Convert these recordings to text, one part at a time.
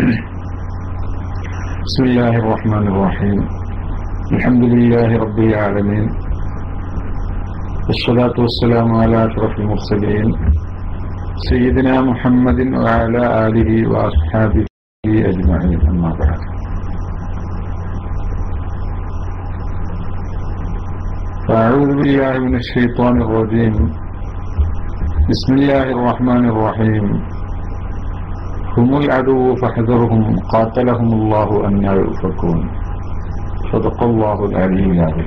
بسم الله الرحمن الرحيم الحمد لله رب العالمين والصلاة والسلام على أشرف المرسلين سيدنا محمد وعلى آله وأصحابه أجمعين أما بعد فأعوذ بالله من الشيطان الرجيم بسم الله الرحمن الرحيم هم العدو فاحذرهم قاتلهم الله أن يؤفكون صدق الله العلي العظيم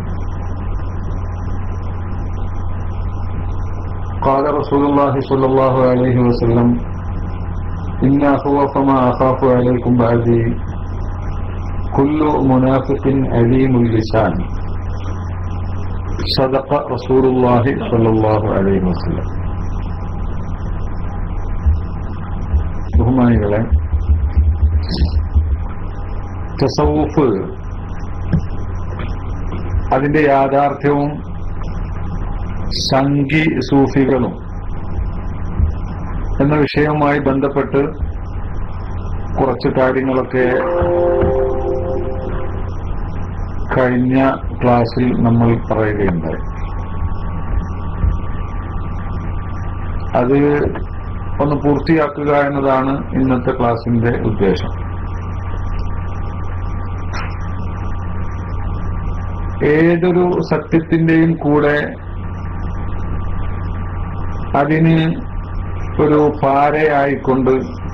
قال رسول الله صلى الله عليه وسلم إن أخوف ما أخاف عليكم بعدي كل منافق أليم اللسان صدق رسول الله صلى الله عليه وسلم ബഹുമാനികളെ തസവുഫ് അതിന്റെ യാഥാർത്ഥ്യവും സംഗി സൂഫികളും എന്ന വിഷയവുമായി ബന്ധപ്പെട്ട് കുറച്ച് കാര്യങ്ങളൊക്കെ കഴിഞ്ഞ ക്ലാസ്സിൽ നമ്മൾ പറയുകയുണ്ടായി അത് ഒന്ന് പൂർത്തിയാക്കുക എന്നതാണ് ഇന്നത്തെ ക്ലാസിന്റെ ഉദ്ദേശം ഏതൊരു സത്യത്തിന്റെയും കൂടെ അതിന് ഒരു പാരയായിക്കൊണ്ട്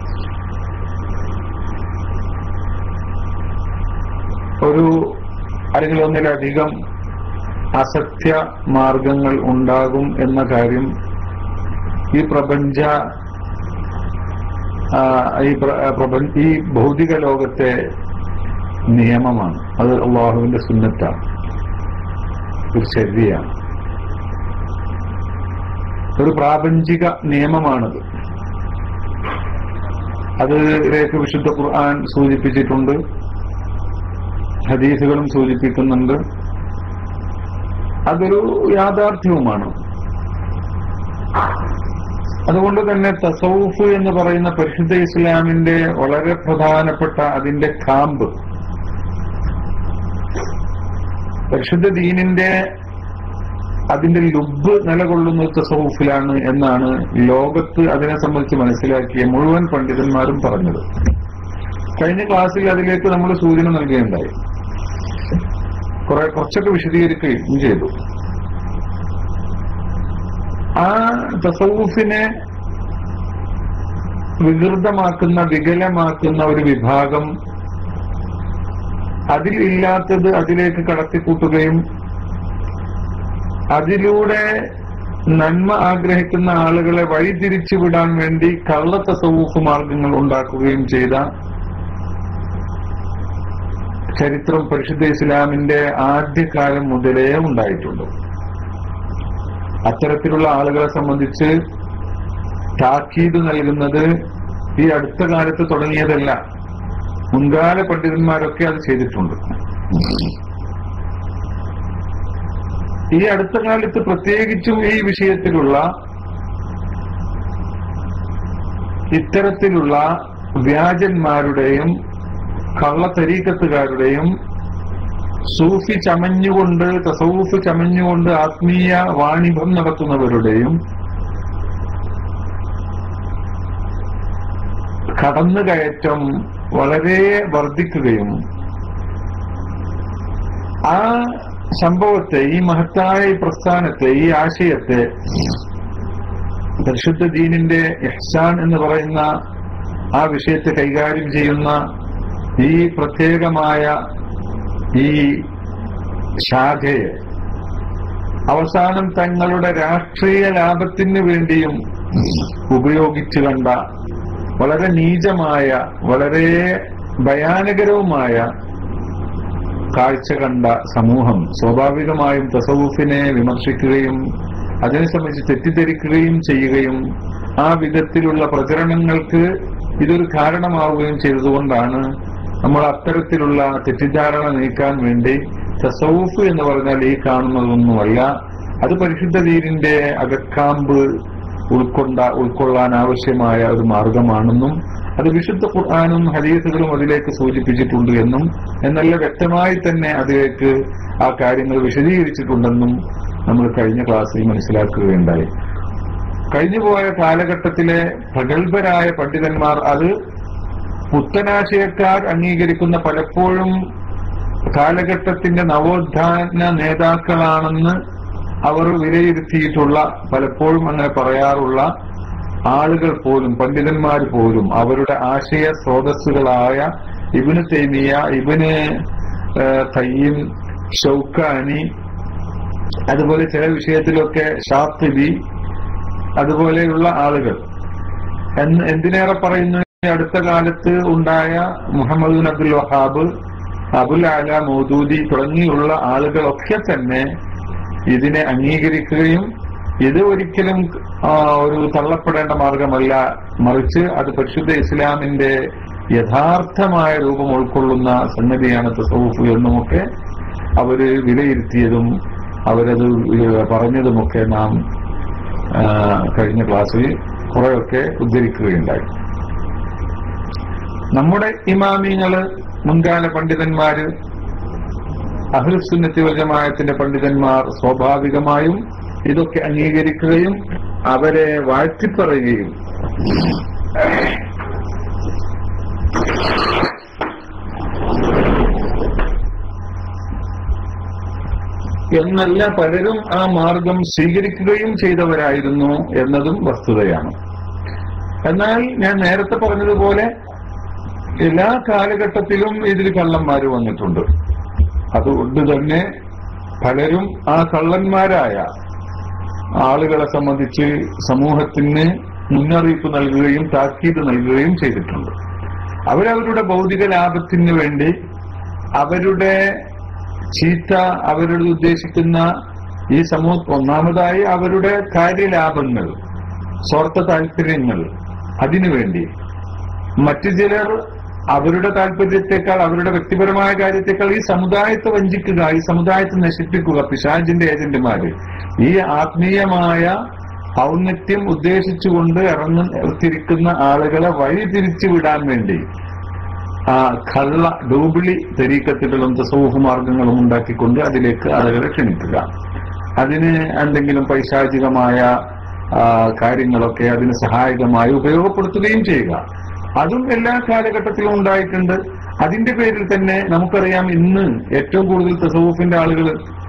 ഒരു അല്ലെങ്കിൽ ഒന്നിലധികം അസത്യ മാർഗങ്ങൾ ഉണ്ടാകും എന്ന കാര്യം ഈ പ്രപഞ്ച ഈ പ്രപഞ്ച ഈ ഭൗതിക ലോകത്തെ നിയമമാണ് അത് അള്ളാഹുവിന്റെ സുന്നത്താണ് ഒരു ശരിയാണ് ഒരു പ്രാപഞ്ചിക നിയമമാണത് അത് ഇതിലേക്ക് വിശുദ്ധ ഖുർആൻ സൂചിപ്പിച്ചിട്ടുണ്ട് ഹദീസുകളും സൂചിപ്പിക്കുന്നുണ്ട് അതൊരു യാഥാർത്ഥ്യവുമാണ് അതുകൊണ്ട് തന്നെ തസൌഫ് എന്ന് പറയുന്ന പരിശുദ്ധ ഇസ്ലാമിന്റെ വളരെ പ്രധാനപ്പെട്ട അതിന്റെ കാമ്പ് പരിശുദ്ധ ദീനിന്റെ അതിന്റെ ലുബ് നിലകൊള്ളുന്ന തസൌഫിലാണ് എന്നാണ് ലോകത്ത് അതിനെ സംബന്ധിച്ച് മനസ്സിലാക്കിയ മുഴുവൻ പണ്ഡിതന്മാരും പറഞ്ഞത് കഴിഞ്ഞ ക്ലാസ്സിൽ അതിലേക്ക് നമ്മൾ സൂചന നൽകുകയുണ്ടായി കുറെ കുറച്ചൊക്കെ വിശദീകരിക്കുകയും ചെയ്തു ആ തസവുഫിനെ വികൃതമാക്കുന്ന വികലമാക്കുന്ന ഒരു വിഭാഗം അതിലില്ലാത്തത് അതിലേക്ക് കടത്തിക്കൂട്ടുകയും അതിലൂടെ നന്മ ആഗ്രഹിക്കുന്ന ആളുകളെ വഴിതിരിച്ചു വിടാൻ വേണ്ടി കള്ള തസവൂഫ് മാർഗങ്ങൾ ഉണ്ടാക്കുകയും ചെയ്ത ചരിത്രം പരിശുദ്ധ ഇസ്ലാമിന്റെ ആദ്യകാലം മുതലേ ഉണ്ടായിട്ടുണ്ട് അത്തരത്തിലുള്ള ആളുകളെ സംബന്ധിച്ച് താക്കീത് നൽകുന്നത് ഈ അടുത്ത കാലത്ത് തുടങ്ങിയതല്ല മുൻകാല പണ്ഡിതന്മാരൊക്കെ അത് ചെയ്തിട്ടുണ്ട് ഈ അടുത്ത കാലത്ത് പ്രത്യേകിച്ചും ഈ വിഷയത്തിലുള്ള ഇത്തരത്തിലുള്ള വ്യാജന്മാരുടെയും കള്ളത്തരീക്കത്തുകാരുടെയും സൂഫി ചമഞ്ഞുകൊണ്ട് തസവൂഫ് ചമഞ്ഞുകൊണ്ട് ആത്മീയ വാണിഭം നടത്തുന്നവരുടെയും കടന്നുകയറ്റം വളരെ വർദ്ധിക്കുകയും ആ സംഭവത്തെ ഈ മഹത്തായ ഈ പ്രസ്ഥാനത്തെ ഈ ആശയത്തെ പരിശുദ്ധ ദീനിന്റെ ഇഹ്സാൻ എന്ന് പറയുന്ന ആ വിഷയത്തെ കൈകാര്യം ചെയ്യുന്ന ഈ പ്രത്യേകമായ ഈ ശാഖയെ അവസാനം തങ്ങളുടെ രാഷ്ട്രീയ ലാഭത്തിന് വേണ്ടിയും ഉപയോഗിച്ചു കണ്ട വളരെ നീചമായ വളരെ ഭയാനകരവുമായ കാഴ്ച കണ്ട സമൂഹം സ്വാഭാവികമായും തസവുഫിനെ വിമർശിക്കുകയും അതിനെ സംബന്ധിച്ച് തെറ്റിദ്ധരിക്കുകയും ചെയ്യുകയും ആ വിധത്തിലുള്ള പ്രചരണങ്ങൾക്ക് ഇതൊരു കാരണമാവുകയും ചെയ്തതുകൊണ്ടാണ് നമ്മൾ അത്തരത്തിലുള്ള തെറ്റിദ്ധാരണ നീക്കാൻ വേണ്ടി തസവുഫ് എന്ന് പറഞ്ഞാൽ ഈ കാണുന്നതൊന്നുമല്ല അത് പരിശുദ്ധ ദീനിന്റെ അകക്കാമ്പ് ഉൾക്കൊണ്ട ഉൾക്കൊള്ളാൻ ആവശ്യമായ ഒരു മാർഗമാണെന്നും അത് വിശുദ്ധ ഖുർആാനും ഹദീസുകളും അതിലേക്ക് സൂചിപ്പിച്ചിട്ടുണ്ട് എന്നും എന്നല്ല വ്യക്തമായി തന്നെ അതിലേക്ക് ആ കാര്യങ്ങൾ വിശദീകരിച്ചിട്ടുണ്ടെന്നും നമ്മൾ കഴിഞ്ഞ ക്ലാസ്സിൽ മനസ്സിലാക്കുകയുണ്ടായി കഴിഞ്ഞുപോയ കാലഘട്ടത്തിലെ പ്രഗത്ഭരായ പണ്ഡിതന്മാർ അത് പുത്തനാശയക്കാർ അംഗീകരിക്കുന്ന പലപ്പോഴും കാലഘട്ടത്തിന്റെ നവോത്ഥാന നേതാക്കളാണെന്ന് അവർ വിലയിരുത്തിയിട്ടുള്ള പലപ്പോഴും അങ്ങനെ പറയാറുള്ള ആളുകൾ പോലും പണ്ഡിതന്മാർ പോലും അവരുടെ ആശയ സ്രോതസ്സുകളായ ഇബിന് തൈമിയ ഇബിന് തയ്യം ഷൗക്കാനി അതുപോലെ ചില വിഷയത്തിലൊക്കെ ഷാത്തിബി അതുപോലെയുള്ള ആളുകൾ എന്ന് എന്തിനേറെ പറയുന്നു ഈ അടുത്ത കാലത്ത് ഉണ്ടായ മുഹമ്മദ് ബിൻ അബ്ദുൽ വഹാബ് അബുൽ ആല മൗദൂദി തുടങ്ങിയുള്ള ആളുകളൊക്കെ തന്നെ ഇതിനെ അംഗീകരിക്കുകയും ഇത് ഒരിക്കലും ഒരു തള്ളപ്പെടേണ്ട മാർഗമല്ല മറിച്ച് അത് പരിശുദ്ധ ഇസ്ലാമിന്റെ യഥാർത്ഥമായ രൂപം ഉൾക്കൊള്ളുന്ന സംഗതിയാണ് തസവുഫ് എന്നുമൊക്കെ അവര് വിലയിരുത്തിയതും അവരത് പറഞ്ഞതുമൊക്കെ നാം കഴിഞ്ഞ ക്ലാസ്സിൽ കുറെയൊക്കെ ഉദ്ധരിക്കുകയുണ്ടായി നമ്മുടെ ഇമാമിങ്ങള് മുൻകാല പണ്ഡിതന്മാര് അഹ്ലുസുന്നത്തി വജമായത്തിന്റെ പണ്ഡിതന്മാർ സ്വാഭാവികമായും ഇതൊക്കെ അംഗീകരിക്കുകയും അവരെ വാഴ്ത്തിപ്പറയുകയും എന്നല്ല പലരും ആ മാർഗം സ്വീകരിക്കുകയും ചെയ്തവരായിരുന്നു എന്നതും വസ്തുതയാണ് എന്നാൽ ഞാൻ നേരത്തെ പറഞ്ഞതുപോലെ എല്ലാ കാലഘട്ടത്തിലും ഇതിൽ കള്ളന്മാര് വന്നിട്ടുണ്ട് അതുകൊണ്ട് തന്നെ പലരും ആ കള്ളന്മാരായ ആളുകളെ സംബന്ധിച്ച് സമൂഹത്തിന് മുന്നറിയിപ്പ് നൽകുകയും താക്കീത് നൽകുകയും ചെയ്തിട്ടുണ്ട് അവരവരുടെ ഭൗതിക ലാഭത്തിന് വേണ്ടി അവരുടെ ചീത്ത അവരുടെ ഉദ്ദേശിക്കുന്ന ഈ സമൂഹം ഒന്നാമതായി അവരുടെ കാര്യലാഭങ്ങൾ സ്വാർത്ഥ താല്പര്യങ്ങൾ അതിനുവേണ്ടി മറ്റു ചിലർ അവരുടെ താല്പര്യത്തെക്കാൾ അവരുടെ വ്യക്തിപരമായ കാര്യത്തെക്കാൾ ഈ സമുദായത്തെ വഞ്ചിക്കുക ഈ സമുദായത്തെ നശിപ്പിക്കുക പിശാജിന്റെ ഏജന്റുമാര് ഈ ആത്മീയമായ ഔന്നത്യം ഉദ്ദേശിച്ചുകൊണ്ട് ഇറങ്ങിത്തിരിക്കുന്ന ആളുകളെ വഴി തിരിച്ചു വിടാൻ വേണ്ടി ആ കള്ള ഡൂബിളി തെരീക്കത്തുകളും തസൂഹ് മാർഗങ്ങളും ഉണ്ടാക്കിക്കൊണ്ട് അതിലേക്ക് ആളുകളെ ക്ഷണിക്കുക അതിന് എന്തെങ്കിലും പൈശാചികമായ കാര്യങ്ങളൊക്കെ അതിന് സഹായകമായി ഉപയോഗപ്പെടുത്തുകയും ചെയ്യുക അതും എല്ലാ കാലഘട്ടത്തിലും ഉണ്ടായിട്ടുണ്ട് അതിന്റെ പേരിൽ തന്നെ നമുക്കറിയാം ഇന്ന് ഏറ്റവും കൂടുതൽ തസവുഫിന്റെ ആളുകൾ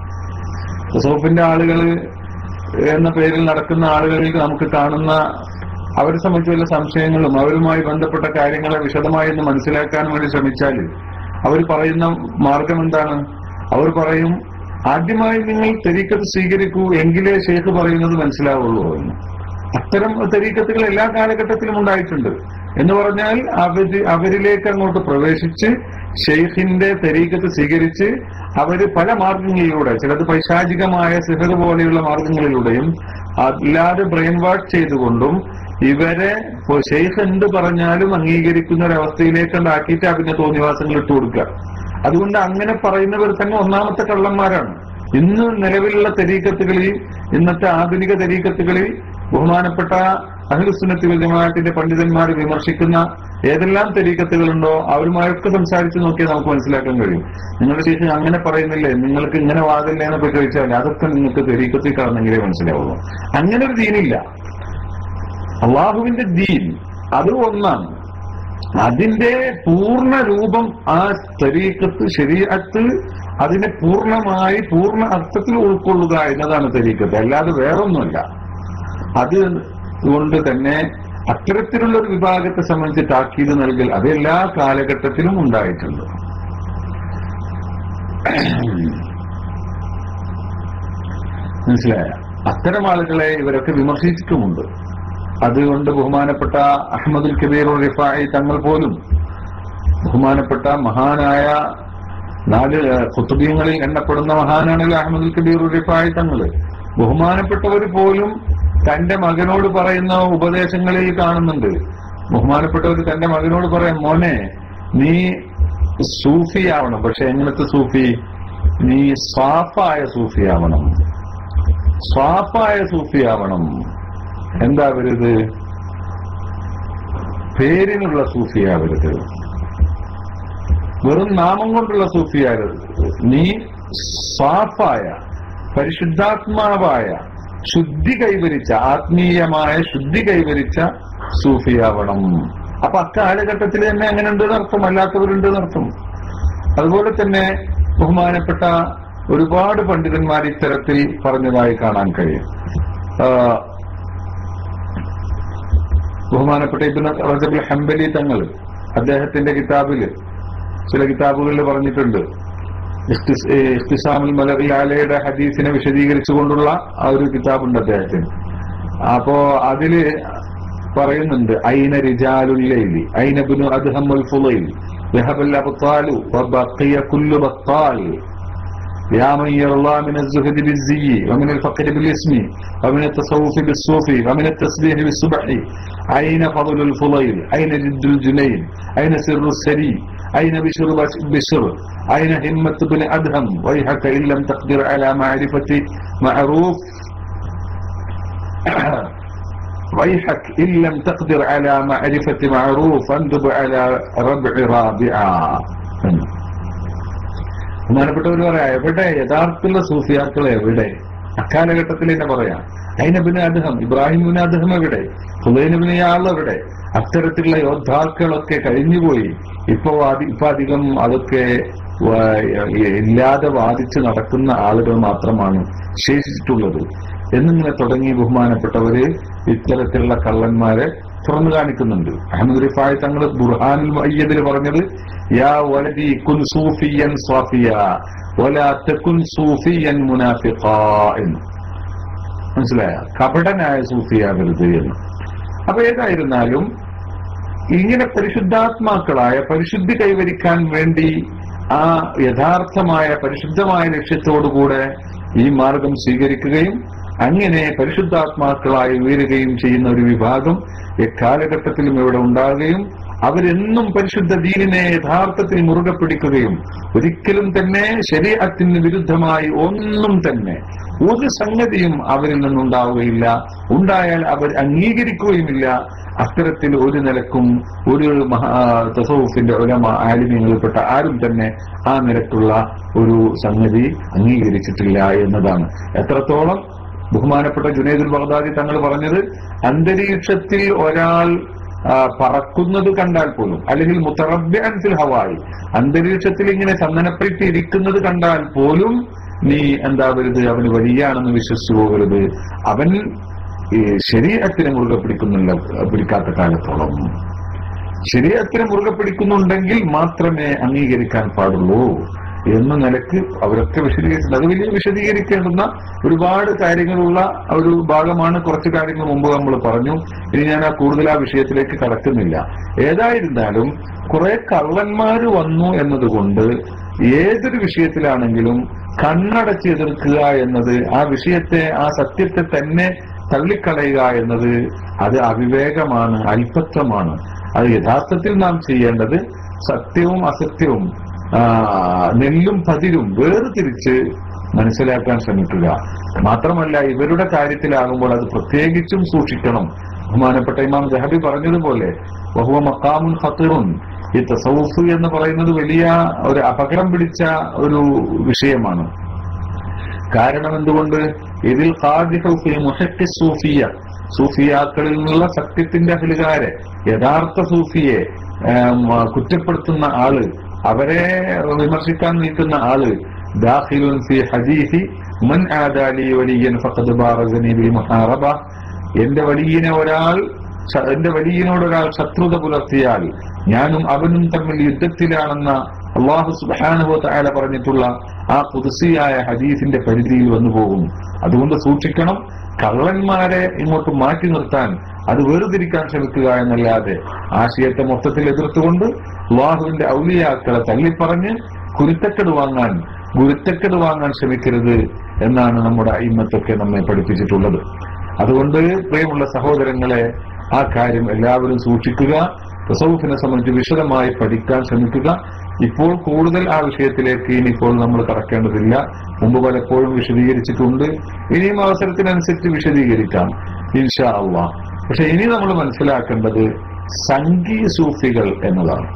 തസവുഫിന്റെ ആളുകൾ എന്ന പേരിൽ നടക്കുന്ന ആളുകളിൽ നമുക്ക് കാണുന്ന അവരെ സംബന്ധിച്ച് വല്ല സംശയങ്ങളും അവരുമായി ബന്ധപ്പെട്ട കാര്യങ്ങളെ വിശദമായി ഒന്ന് മനസ്സിലാക്കാൻ വേണ്ടി ശ്രമിച്ചാൽ അവർ പറയുന്ന മാർഗം എന്താണ് അവർ പറയും ആദ്യമായി നിങ്ങൾ തെരീക്കത്ത് സ്വീകരിക്കൂ എങ്കിലേ ഷെയ്ഖ് പറയുന്നത് മനസ്സിലാവുള്ളൂ എന്ന് അത്തരം തെരീക്കത്തുകൾ എല്ലാ കാലഘട്ടത്തിലും ഉണ്ടായിട്ടുണ്ട് എന്ന് പറഞ്ഞാൽ അവര് അവരിലേക്ക് അങ്ങോട്ട് പ്രവേശിച്ച് ഷെയ്ഖിന്റെ തെരീക്കത്ത് സ്വീകരിച്ച് അവര് പല മാർഗങ്ങളിലൂടെ ചിലത് പൈശാചികമായ സിഹർ പോലെയുള്ള മാർഗങ്ങളിലൂടെയും അല്ലാതെ ബ്രെയിൻ വാഷ് ചെയ്തുകൊണ്ടും ഇവരെ ഷെയ്ഖ് എന്ത് പറഞ്ഞാലും അംഗീകരിക്കുന്ന ഒരവസ്ഥയിലേക്ക് ഉണ്ടാക്കിയിട്ട് അതിന്റെ തോന്നിവാസങ്ങൾ ഇട്ട് കൊടുക്കുക അതുകൊണ്ട് അങ്ങനെ പറയുന്നവർ തന്നെ ഒന്നാമത്തെ കള്ളന്മാരാണ് ഇന്ന് നിലവിലുള്ള തെരീക്കത്തുകളിൽ ഇന്നത്തെ ആധുനിക തെരീക്കത്തുകളിൽ ബഹുമാനപ്പെട്ട അഹിൽസുന്നത്തി ജമാഅത്തിന്റെ പണ്ഡിതന്മാർ വിമർശിക്കുന്ന ഏതെല്ലാം തെരീക്കത്തുകളുണ്ടോ അവരുമായൊക്കെ സംസാരിച്ച് നോക്കിയാൽ നമുക്ക് മനസ്സിലാക്കാൻ കഴിയും നിങ്ങളുടെ ശേഷം അങ്ങനെ പറയുന്നില്ലേ നിങ്ങൾക്ക് ഇങ്ങനെ വാതില്ലേ എന്നൊക്കെ ചോദിച്ചാൽ അതൊക്കെ നിങ്ങൾക്ക് തെരീക്കത്തിൽ കാണുന്നെങ്കിലേ മനസ്സിലാവുള്ളൂ അങ്ങനെ ഒരു ദീനില്ല അള്ളാഹുവിന്റെ ദീൻ അത് ഒന്നാണ് അതിന്റെ പൂർണ്ണ രൂപം ആ തരീക്കത്ത് ശരീരത്ത് അതിനെ പൂർണ്ണമായി പൂർണ്ണ അർത്ഥത്തിൽ ഉൾക്കൊള്ളുക എന്നതാണ് തരീക്കത്ത് അല്ലാതെ വേറൊന്നുമല്ല അത് കൊണ്ട് തന്നെ അത്തരത്തിലുള്ള ഒരു വിഭാഗത്തെ സംബന്ധിച്ച് താക്കീത് നൽകൽ അത് എല്ലാ കാലഘട്ടത്തിലും ഉണ്ടായിട്ടുണ്ട് മനസ്സിലായ അത്തരം ആളുകളെ ഇവരൊക്കെ വിമർശിച്ചിട്ടുമുണ്ട് അതുകൊണ്ട് ബഹുമാനപ്പെട്ട അഹമ്മദുൽ കബീർ റിഫായി തങ്ങൾ പോലും ബഹുമാനപ്പെട്ട മഹാനായ നാല് കുത്തുബീങ്ങളിൽ എണ്ണപ്പെടുന്ന മഹാനാണല്ലോ അഹമ്മദുൽ കബീർ റിഫായി തങ്ങള് ബഹുമാനപ്പെട്ടവർ പോലും തന്റെ മകനോട് പറയുന്ന ഉപദേശങ്ങളിൽ കാണുന്നുണ്ട് ബഹുമാനപ്പെട്ടവർ തന്റെ മകനോട് പറയാം മോനെ നീ സൂഫിയാവണം പക്ഷെ എങ്ങനത്തെ സൂഫി നീ സ്വാഫായ സൂഫിയാവണം സ്വാഫായ സൂഫിയാവണം എന്താ വരുത് പേരിനുള്ള സൂഫിയാവരുത് വെറും നാമം കൊണ്ടുള്ള സൂഫിയാകരുത് നീ സാഫായ പരിശുദ്ധാത്മാവായ ശുദ്ധി കൈവരിച്ച ആത്മീയമായ ശുദ്ധി കൈവരിച്ച സൂഫിയാവണം അപ്പൊ അക്കാലഘട്ടത്തിൽ തന്നെ അങ്ങനെ ഉണ്ട് എന്നർത്ഥം അല്ലാത്തവരുണ്ട് എന്നർത്ഥം അതുപോലെ തന്നെ ബഹുമാനപ്പെട്ട ഒരുപാട് പണ്ഡിതന്മാർ ഇത്തരത്തിൽ പറഞ്ഞതായി കാണാൻ കഴിയും ആ, ബഹുമാനപ്പെട്ട ഇബിൻ റജബുൽ ഹംബലി തങ്ങൾ അദ്ദേഹത്തിന്റെ കിതാബില് ചില കിതാബുകളിൽ പറഞ്ഞിട്ടുണ്ട് ഇഖ്തിസ്- ഏ, ഇഖ്തിസാമുൽ മലറി ആലയുടെ ഹദീസിനെ വിശദീകരിച്ചുകൊണ്ടുള്ള ആ ഒരു കിതാബുണ്ട് അദ്ദേഹത്തിന് അപ്പോ അതില് പറയുന്നുണ്ട് ഐന റിജാലുല്ലൈലി ഐന ബിനു അദ്ഹമുൽ ഫുളൈൽ ذهب الأبطال وبقي كل بطال يا من يرضى من الزهد بالزي ومن الفقر بالاسم ومن التصوف بالصوفي ومن التسبيح بالسبح أين فضل الفضيل أين جد الجنين أين سر السري أين بشر بشر أين همة بن أدهم ويحك إن لم تقدر على معرفة معروف ويحك إن لم تقدر على معرفة معروف فاندب على ربع رابعا ബഹുമാനപ്പെട്ടവർ പറയാം എവിടെ യഥാർത്ഥമുള്ള സൂഫിയാക്കൾ എവിടെ അക്കാലഘട്ടത്തിൽ തന്നെ പറയാം അയിനബിന് അദ്ദേഹം ഇബ്രാഹിമിന് അദ്ദേഹം എവിടെ ഹുദൈനബിന് ആൾ എവിടെ അത്തരത്തിലുള്ള യോദ്ധാക്കളൊക്കെ കഴിഞ്ഞുപോയി ഇപ്പൊ വാദി- ഇപ്പൊ അധികം അതൊക്കെ വ- ഇല്ലാതെ വാദിച്ച് നടക്കുന്ന ആളുകൾ മാത്രമാണ് ശേഷിച്ചിട്ടുള്ളത് എന്നിങ്ങനെ തുടങ്ങി ബഹുമാനപ്പെട്ടവര് ഇത്തരത്തിലുള്ള കള്ളന്മാരെ തുറന്നു കാണിക്കുന്നുണ്ട് അഹമ്മദ് റിഫായ് തങ്ങൾ ബുർഹാനുൽ മയ്യദിൽ പറഞ്ഞത് യാ വലദി കുൻ സൂഫിയൻ സ്വാഫിയ വലാ തകുൻ സൂഫിയൻ മുനാഫിഖാ എന്ന് മനസ്സിലായ കപടനായ സൂഫിയാകരുത് എന്ന് അപ്പൊ ഏതായിരുന്നാലും ഇങ്ങനെ പരിശുദ്ധാത്മാക്കളായ പരിശുദ്ധി കൈവരിക്കാൻ വേണ്ടി ആ യഥാർത്ഥമായ പരിശുദ്ധമായ ലക്ഷ്യത്തോടുകൂടെ ഈ മാർഗം സ്വീകരിക്കുകയും അങ്ങനെ പരിശുദ്ധാത്മാക്കളായി ഉയരുകയും ചെയ്യുന്ന ഒരു വിഭാഗം എക്കാലഘട്ടത്തിലും ഇവിടെ ഉണ്ടാകുകയും അവരെന്നും പരിശുദ്ധ ദീനിനെ യഥാർത്ഥത്തിൽ മുറുകെ പിടിക്കുകയും ഒരിക്കലും തന്നെ ശരീരത്തിന് വിരുദ്ധമായി ഒന്നും തന്നെ ഒരു സംഗതിയും അവരിൽ നിന്നുണ്ടാവുകയില്ല ഉണ്ടായാൽ അവർ അംഗീകരിക്കുകയുമില്ല അത്തരത്തിൽ ഒരു നിലക്കും ഒരു മഹാ തസവുഫിന്റെ ഉലമ ആലിമ്യങ്ങളിൽപ്പെട്ട ആരും തന്നെ ആ നിലക്കുള്ള ഒരു സംഗതി അംഗീകരിച്ചിട്ടില്ല എന്നതാണ് എത്രത്തോളം ബഹുമാനപ്പെട്ട ജുനൈദുൽ ബഗ്ദാദി തങ്ങൾ പറഞ്ഞത് അന്തരീക്ഷത്തിൽ ഒരാൾ ആ, പറക്കുന്നത് കണ്ടാൽ പോലും അല്ലെങ്കിൽ മുത്തറബ്യാൻ ഫിൽ ഹവായി അന്തരീക്ഷത്തിൽ ഇങ്ങനെ ചന്ദനപ്പെട്ടി ഇരിക്കുന്നത് കണ്ടാൽ പോലും നീ എന്താവരുത് അവന് വലിയാണെന്ന് വിശ്വസിച്ചു പോകരുത് അവൻ ഈ ശരീരത്തിനെ മുറുകെ പിടിക്കുന്നില്ല പിടിക്കാത്ത കാലത്തോളം ശരീരത്തിനെ മുറുകെ പിടിക്കുന്നുണ്ടെങ്കിൽ മാത്രമേ അംഗീകരിക്കാൻ പാടുള്ളൂ എന്ന നിലക്ക് അവരൊക്കെ വിശദീകരിച്ചിട്ടുണ്ട് അത് വലിയ വിശദീകരിക്കേണ്ടുന്ന ഒരുപാട് കാര്യങ്ങളുള്ള ഒരു ഭാഗമാണ് കുറച്ച് കാര്യങ്ങൾ മുമ്പ് നമ്മൾ പറഞ്ഞു ഇനി ഞാൻ ആ കൂടുതൽ ആ വിഷയത്തിലേക്ക് കടക്കുന്നില്ല ഏതായിരുന്നാലും കുറെ കള്ളന്മാര് വന്നു എന്നതുകൊണ്ട് ഏതൊരു വിഷയത്തിലാണെങ്കിലും കണ്ണടച്ച് എതിർക്കുക എന്നത് ആ വിഷയത്തെ ആ സത്യത്തെ തന്നെ തള്ളിക്കളയുക എന്നത് അത് അവിവേകമാണ് അല്പത്വമാണ് അത് യഥാർത്ഥത്തിൽ നാം ചെയ്യേണ്ടത് സത്യവും അസത്യവും ആ, നെല്ലും പതിരും വേർതിരിച്ച് മനസ്സിലാക്കാൻ ശ്രമിക്കുക മാത്രമല്ല ഇവരുടെ കാര്യത്തിലാകുമ്പോൾ അത് പ്രത്യേകിച്ചും സൂക്ഷിക്കണം ബഹുമാനപ്പെട്ട ഇമാം ജഹബി പറഞ്ഞതുപോലെ ബഹുവ മക്കാമുൻ ഫത്തിറുൻ ഈ തസവുഫ് എന്ന് പറയുന്നത് വലിയ ഒരു അപകടം പിടിച്ച ഒരു വിഷയമാണ് കാരണം എന്തുകൊണ്ട് ഇതിൽ ഖാദിഹു ഫി മുഹക്കി സൂഫിയ സൂഫിയാക്കളിൽ നിന്നുള്ള സത്യത്തിന്റെ അഹലുകാരെ യഥാർത്ഥ സൂഫിയെ ഏം, കുറ്റപ്പെടുത്തുന്ന ആള് അവരെ വിമർശിക്കാൻ നിൽക്കുന്ന ആള് ദാഖിലുൻ ഫി ഹദീസി മൻ ആദാലി വലിയൻ ഫഖദ് ബാറസനി ബിൽ മുഹാറബ എന്റെ വലിയനെ ഒരാൾ ശ- എന്റെ വലിയനോട് ഒരാൾ ശത്രുത പുലർത്തിയാൽ ഞാനും അവനും തമ്മിൽ യുദ്ധത്തിലാണെന്ന അള്ളാഹു സുബാനുഭവ തായാല പറഞ്ഞിട്ടുള്ള ആ പുതുസിയായ ഹദീസിന്റെ പരിധിയിൽ വന്നു പോകും അതുകൊണ്ട് സൂക്ഷിക്കണം കള്ളന്മാരെ ഇങ്ങോട്ട് മാറ്റി നിർത്താൻ അത് വേർതിരിക്കാൻ ശ്രമിക്കുക എന്നല്ലാതെ ആശയത്തെ മൊത്തത്തിൽ എതിർത്തുകൊണ്ട് അള്ളാഹുവിന്റെ ഔലിയാക്കളെ തള്ളിപ്പറഞ്ഞ് കുരുത്തക്കെട് വാങ്ങാൻ ഗുരുത്തക്കെട് വാങ്ങാൻ ശ്രമിക്കരുത് എന്നാണ് നമ്മുടെ അയിമത്തൊക്കെ നമ്മെ പഠിപ്പിച്ചിട്ടുള്ളത് അതുകൊണ്ട് പ്രിയമുള്ള സഹോദരങ്ങളെ ആ കാര്യം എല്ലാവരും സൂക്ഷിക്കുക തസവുഫിനെ സംബന്ധിച്ച് വിശദമായി പഠിക്കാൻ ശ്രമിക്കുക ഇപ്പോൾ കൂടുതൽ ആ വിഷയത്തിലേക്ക് ഇനിയിപ്പോൾ നമ്മൾ കടക്കേണ്ടതില്ല മുമ്പ് പലപ്പോഴും വിശദീകരിച്ചിട്ടുണ്ട് ഇനിയും അവസരത്തിനനുസരിച്ച് വിശദീകരിക്കാം ഇൻഷാ അള്ളാഹ് പക്ഷെ ഇനി നമ്മൾ മനസ്സിലാക്കേണ്ടത് സംഘി സൂഫികൾ എന്നതാണ്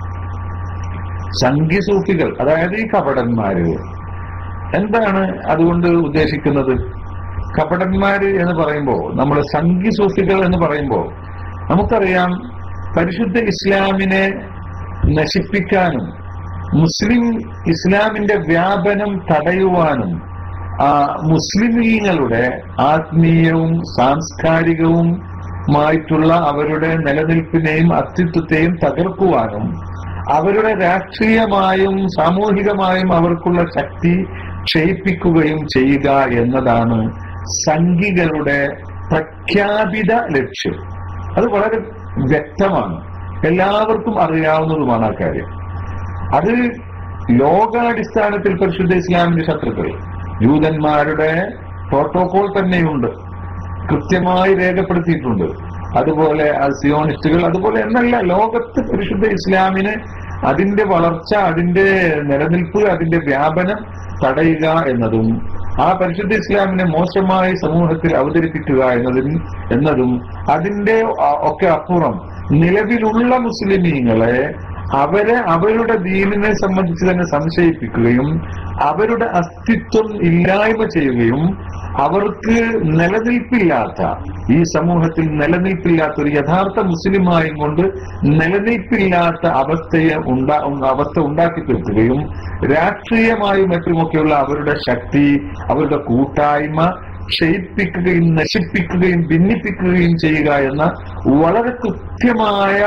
സംഘി സൂഫികൾ അതായത് ഈ കപടന്മാര് എന്താണ് അതുകൊണ്ട് ഉദ്ദേശിക്കുന്നത് കപടന്മാര് എന്ന് പറയുമ്പോൾ നമ്മൾ സംഘി സൂഫികൾ എന്ന് പറയുമ്പോൾ നമുക്കറിയാം പരിശുദ്ധ ഇസ്ലാമിനെ നശിപ്പിക്കാനും മുസ്ലിം ഇസ്ലാമിന്റെ വ്യാപനം തടയുവാനും ആ മുസ്ലിമീങ്ങളുടെ ആത്മീയവും സാംസ്കാരികവും മായിട്ടുള്ള അവരുടെ നിലനിൽപ്പിനെയും അസ്തിത്വത്തെയും തകർക്കുവാനും അവരുടെ രാഷ്ട്രീയമായും സാമൂഹികമായും അവർക്കുള്ള ശക്തി ക്ഷയിപ്പിക്കുകയും ചെയ്യുക എന്നതാണ് സംഘികളുടെ പ്രഖ്യാപിത ലക്ഷ്യം അത് വളരെ വ്യക്തമാണ് എല്ലാവർക്കും അറിയാവുന്നതുമാണ് ആ കാര്യം അത് ലോകാടിസ്ഥാനത്തിൽ പരിശുദ്ധ ഇസ്ലാമിന്റെ ശത്രുക്കൾ ജൂതന്മാരുടെ പ്രോട്ടോകോൾ തന്നെയുണ്ട് കൃത്യമായി രേഖപ്പെടുത്തിയിട്ടുണ്ട് അതുപോലെ സിയോണിസ്റ്റുകൾ അതുപോലെ എന്നല്ല ലോകത്ത് പരിശുദ്ധ ഇസ്ലാമിന് അതിന്റെ വളർച്ച അതിന്റെ നിലനിൽപ്പ് അതിന്റെ വ്യാപനം തടയുക എന്നതും ആ പരിശുദ്ധ ഇസ്ലാമിനെ മോശമായി സമൂഹത്തിൽ അവതരിപ്പിക്കുക എന്നതും എന്നതും അതിന്റെ ഒക്കെ അപ്പുറം നിലവിലുള്ള മുസ്ലിമീങ്ങളെ അവരെ അവരുടെ ദീനിനെ സംബന്ധിച്ച് തന്നെ സംശയിപ്പിക്കുകയും അവരുടെ അസ്തിത്വം ഇല്ലായ്മ ചെയ്യുകയും അവർക്ക് നിലനിൽപ്പില്ലാത്ത ഈ സമൂഹത്തിൽ നിലനിൽപ്പില്ലാത്ത ഒരു യഥാർത്ഥ മുസ്ലിമായും കൊണ്ട് നിലനിൽപ്പില്ലാത്ത അവസ്ഥയെ ഉണ്ടാ അവസ്ഥ ഉണ്ടാക്കി തീർക്കുകയും രാഷ്ട്രീയമായും മറ്റുമൊക്കെയുള്ള അവരുടെ ശക്തി അവരുടെ കൂട്ടായ്മ ക്ഷയിപ്പിക്കുകയും നശിപ്പിക്കുകയും ഭിന്നിപ്പിക്കുകയും ചെയ്യുക എന്ന വളരെ കൃത്യമായ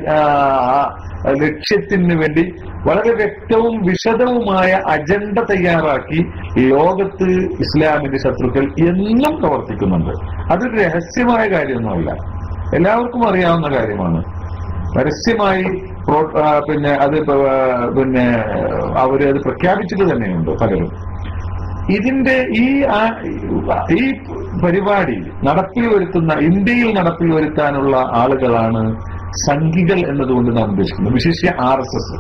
ലക്ഷ്യത്തിന് വേണ്ടി വളരെ വ്യക്തവും വിശദവുമായ അജണ്ട തയ്യാറാക്കി ലോകത്ത് ഇസ്ലാമിന്റെ ശത്രുക്കൾ എന്നും പ്രവർത്തിക്കുന്നുണ്ട് അതൊരു രഹസ്യമായ കാര്യമൊന്നുമല്ല എല്ലാവർക്കും അറിയാവുന്ന കാര്യമാണ് പരസ്യമായി പിന്നെ അത് പിന്നെ അവര് അത് പ്രഖ്യാപിച്ചിട്ട് തന്നെയുണ്ട് പലരും ഇതിന്റെ ഈ ഈ പരിപാടി നടപ്പിൽ വരുത്തുന്ന ഇന്ത്യയിൽ നടപ്പിൽ വരുത്താനുള്ള ആളുകളാണ് സംഘികൾ എന്നതുകൊണ്ട് നാം ഉദ്ദേശിക്കുന്നത് വിശേഷ്യ ആർ എസ് എസ്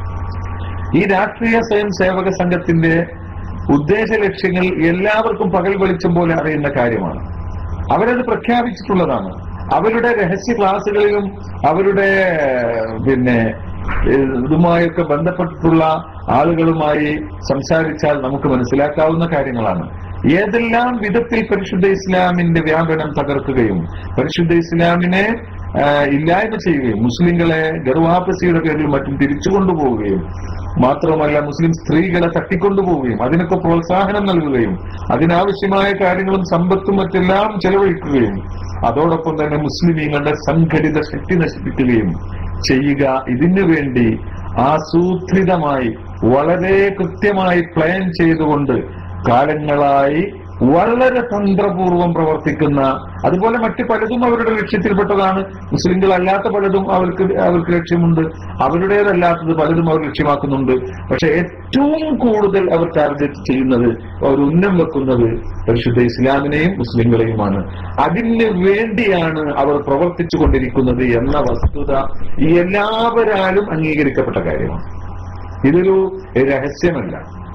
ഈ രാഷ്ട്രീയ സ്വയം സേവക സംഘത്തിന്റെ ഉദ്ദേശ ലക്ഷ്യങ്ങൾ എല്ലാവർക്കും പകൽ വെളിച്ചം പോലെ അറിയുന്ന കാര്യമാണ് അവരത് പ്രഖ്യാപിച്ചിട്ടുള്ളതാണ് അവരുടെ രഹസ്യ ക്ലാസുകളിലും അവരുടെ പിന്നെ ഇതുമായൊക്കെ ബന്ധപ്പെട്ടിട്ടുള്ള ആളുകളുമായി സംസാരിച്ചാൽ നമുക്ക് മനസ്സിലാക്കാവുന്ന കാര്യങ്ങളാണ് ഏതെല്ലാം വിധത്തിൽ പരിശുദ്ധ ഇസ്ലാമിന്റെ വ്യാപനം തകർക്കുകയും പരിശുദ്ധ ഇസ്ലാമിനെ ഇല്ലായ്മ ചെയ്യുകയും മുസ്ലിങ്ങളെ ഗർവാപസിയുടെ പേരിൽ മറ്റും തിരിച്ചു കൊണ്ടുപോവുകയും മാത്രമല്ല മുസ്ലിം സ്ത്രീകളെ തട്ടിക്കൊണ്ടുപോവുകയും അതിനൊക്കെ പ്രോത്സാഹനം നൽകുകയും അതിനാവശ്യമായ കാര്യങ്ങളും സമ്പത്തും മറ്റെല്ലാം ചെലവഴിക്കുകയും അതോടൊപ്പം തന്നെ മുസ്ലിമീങ്ങളുടെ സംഘടിത ശക്തി നശിപ്പിക്കുകയും ചെയ്യുക ഇതിനു വേണ്ടി ആസൂത്രിതമായി വളരെ കൃത്യമായി പ്ലാൻ ചെയ്തുകൊണ്ട് കാലങ്ങളായി വളരെ തന്ത്രപൂർവം പ്രവർത്തിക്കുന്ന അതുപോലെ മറ്റു പലതും അവരുടെ ലക്ഷ്യത്തിൽപ്പെട്ടതാണ് മുസ്ലിങ്ങൾ അല്ലാത്ത പലതും അവർക്ക് അവർക്ക് ലക്ഷ്യമുണ്ട് അവരുടേതല്ലാത്തത് പലതും അവർ ലക്ഷ്യമാക്കുന്നുണ്ട് പക്ഷെ ഏറ്റവും കൂടുതൽ അവർ ടാർഗറ്റ് ചെയ്യുന്നത് അവർ ഉന്നം വെക്കുന്നത് പരിശുദ്ധ ഇസ്ലാമിനെയും മുസ്ലിങ്ങളെയുമാണ് അതിന് വേണ്ടിയാണ് അവർ പ്രവർത്തിച്ചു കൊണ്ടിരിക്കുന്നത് എന്ന വസ്തുത എല്ലാവരാലും അംഗീകരിക്കപ്പെട്ട കാര്യമാണ് ഇതൊരു രഹസ്യമല്ല